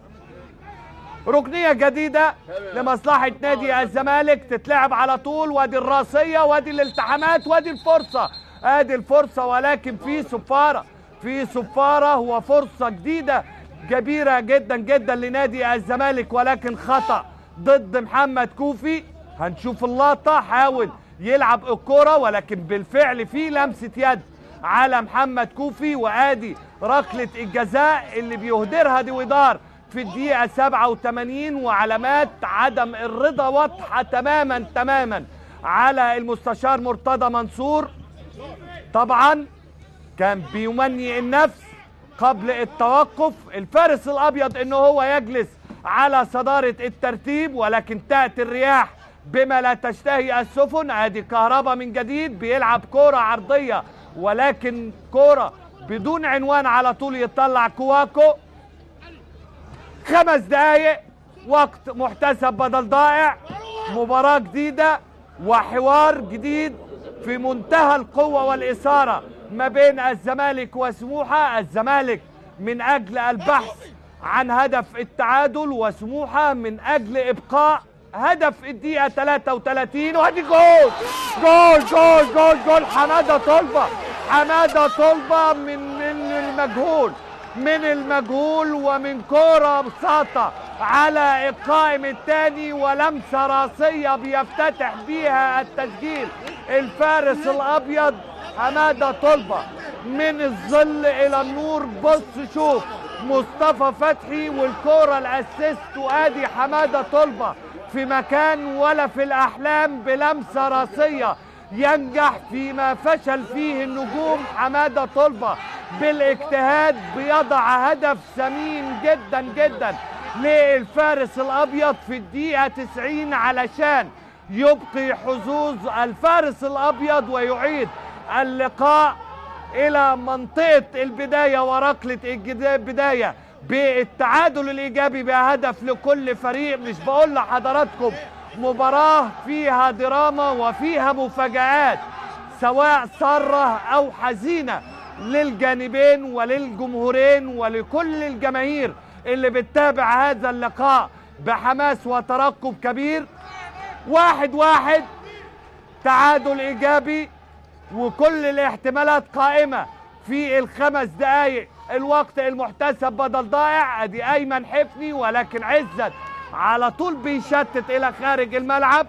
ركنيه جديده لمصلحه نادي الزمالك تتلعب على طول وادي الراسيه وادي الالتحامات وادي الفرصه ادي الفرصه ولكن في صفاره في صفاره وفرصه جديده كبيره جدا جدا لنادي الزمالك ولكن خطا ضد محمد كوفي هنشوف اللقطه حاول يلعب الكره ولكن بالفعل في لمسه يد على محمد كوفي وادي ركله الجزاء اللي بيهدرها دويدار في الدقيقة 87 وعلامات عدم الرضا واضحة تماما تماما على المستشار مرتضى منصور طبعا كان بيمني النفس قبل التوقف الفارس الأبيض إنه هو يجلس على صدارة الترتيب ولكن تأتي الرياح بما لا تشتهي السفن ادي كهربا من جديد بيلعب كورة عرضية ولكن كورة بدون عنوان على طول يطلع كواكو خمس دقايق وقت محتسب بدل ضائع مباراة جديدة وحوار جديد في منتهى القوة والإثارة ما بين الزمالك وسموحة الزمالك من أجل البحث عن هدف التعادل وسموحة من أجل إبقاء هدف الدقيقة 33 وادي جول جول جول جول جول حمادة طلبة حمادة طلبة من من المجهول من المجهول ومن كرة بساطة على القائم الثاني ولمسة راسية بيفتتح بيها التسجيل الفارس الأبيض حمادة طلبة من الظل إلى النور بص شوف مصطفى فتحي والكرة الأسيست وادي حمادة طلبة في مكان ولا في الأحلام بلمسة راسية ينجح فيما فشل فيه النجوم حمادة طلبة بالاجتهاد بيضع هدف ثمين جدا جدا للفارس الأبيض في الدقيقة 90 علشان يبقي حظوظ الفارس الأبيض ويعيد اللقاء إلى منطقة البداية وركلة البداية بالتعادل الإيجابي بهدف لكل فريق مش بقول لحضراتكم مباراة فيها دراما وفيها مفاجآت سواء سارة أو حزينة للجانبين وللجمهورين ولكل الجماهير اللي بتتابع هذا اللقاء بحماس وترقب كبير واحد واحد تعادل إيجابي وكل الاحتمالات قائمة في الخمس دقايق الوقت المحتسب بدل ضائع ادي ايمن حفني ولكن عزت على طول بيشتت الى خارج الملعب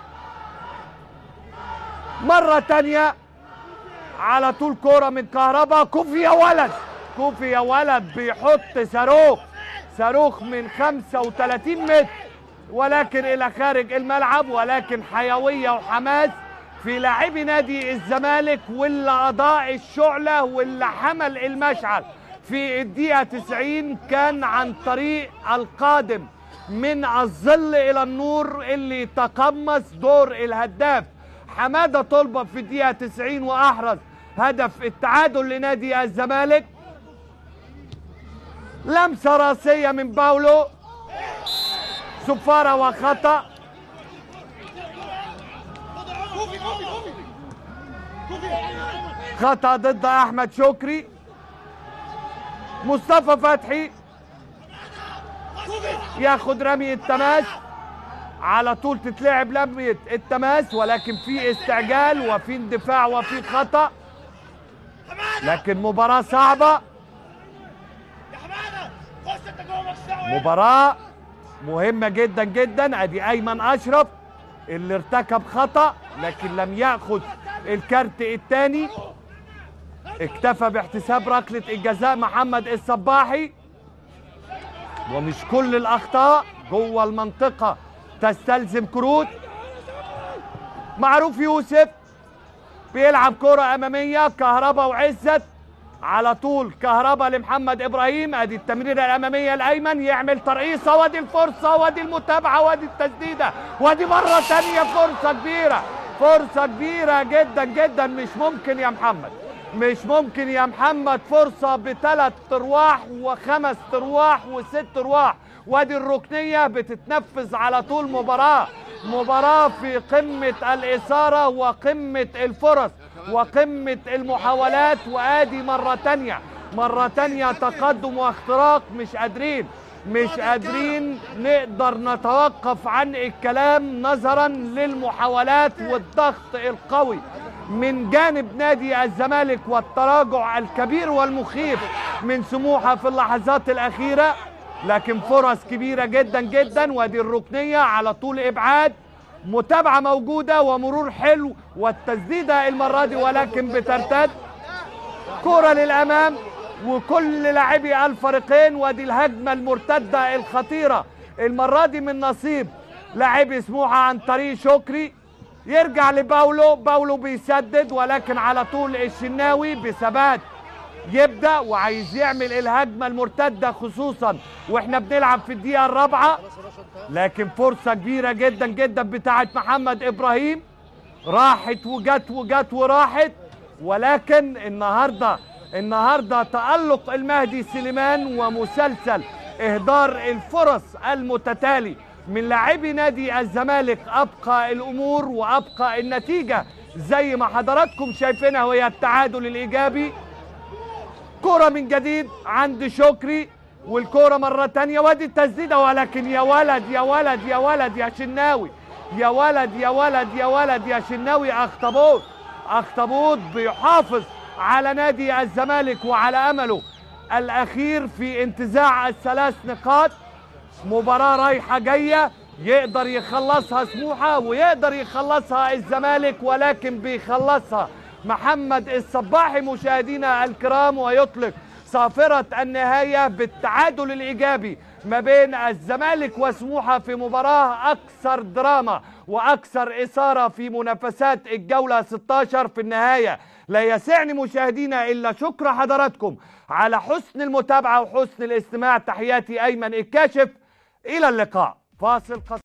مرة تانية على طول كرة من كهربا كوفي يا ولد كوفي يا ولد بيحط صاروخ صاروخ من 35 متر ولكن الى خارج الملعب ولكن حيويه وحماس في لاعبي نادي الزمالك واللي اضاء الشعله واللي حمل المشعل في الدقيقه 90 كان عن طريق القادم من الظل الى النور اللي تقمص دور الهداف حماده طلبه في الدقيقه 90 واحرز هدف التعادل لنادي الزمالك لمسه راسيه من باولو صفاره وخطأ كوفي كوفي كوفي كوفي خطأ ضد أحمد شكري مصطفى فتحي كوفي ياخد رمي التماس على طول تتلعب لمية التماس ولكن في استعجال وفي اندفاع وفي خطأ حماده لكن مباراة صعبة يا حماده خش انت جوه مالكش دعوه مباراة مهمة جدا جدا ادي ايمن اشرف اللي ارتكب خطأ لكن لم ياخذ الكارت الثاني اكتفى باحتساب ركلة الجزاء محمد الصباحي ومش كل الاخطاء جوه المنطقة تستلزم كروت معروف يوسف بيلعب كرة أمامية كهربا وعزت على طول كهربا لمحمد إبراهيم أدي التمريرة الأمامية الأيمن يعمل ترقيصة وادي الفرصة وادي المتابعة وادي التسديدة وادي مرة تانية فرصة كبيرة فرصة كبيرة جدا جدا مش ممكن يا محمد مش ممكن يا محمد فرصة بثلاث ارواح وخمس ارواح وست ارواح وادي الركنية بتتنفذ على طول مباراة مباراة في قمة الإثارة وقمة الفرص وقمة المحاولات وادي مرة تانية مرة تانية تقدم واختراق مش قادرين مش قادرين نقدر نتوقف عن الكلام نظرا للمحاولات والضغط القوي من جانب نادي الزمالك والتراجع الكبير والمخيف من سموحه في اللحظات الاخيره لكن فرص كبيره جدا جدا وادي الركنيه على طول ابعاد متابعه موجوده ومرور حلو والتسديده المره دي ولكن بترتد كرة للأمام وكل لاعبي الفريقين ودي الهجمة المرتدة الخطيرة المرة دي من نصيب لاعبي سموحة عن طريق شكري يرجع لباولو باولو بيسدد ولكن على طول الشناوي بثبات يبدأ وعايز يعمل الهجمة المرتدة خصوصا واحنا بنلعب في الدقيقة الرابعة لكن فرصة كبيرة جدا جدا بتاعت محمد إبراهيم راحت وجت وجت وراحت ولكن النهارده النهارده تألق المهدي سليمان ومسلسل اهدار الفرص المتتالي من لاعبي نادي الزمالك ابقى الامور وابقى النتيجه زي ما حضراتكم شايفينها وهي التعادل الايجابي كرة من جديد عند شكري والكرة مرة تانية وادي التسديدة ولكن يا ولد يا ولد يا ولد يا شناوي يا ولد يا ولد يا ولد يا شناوي اخطبوط اخطبوط بيحافظ على نادي الزمالك وعلى امله الاخير في انتزاع الثلاث نقاط مباراة رايحة جاية يقدر يخلصها سموحة ويقدر يخلصها الزمالك ولكن بيخلصها محمد الصباحي مشاهدينا الكرام ويطلق صافرة النهاية بالتعادل الإيجابي ما بين الزمالك وسموحة في مباراة أكثر دراما وأكثر إثارة في منافسات الجولة 16 في النهاية لا يسعني مشاهدينا إلا شكر حضراتكم على حسن المتابعة وحسن الاستماع تحياتي أيمن الكاشف إلى اللقاء فاصل قصير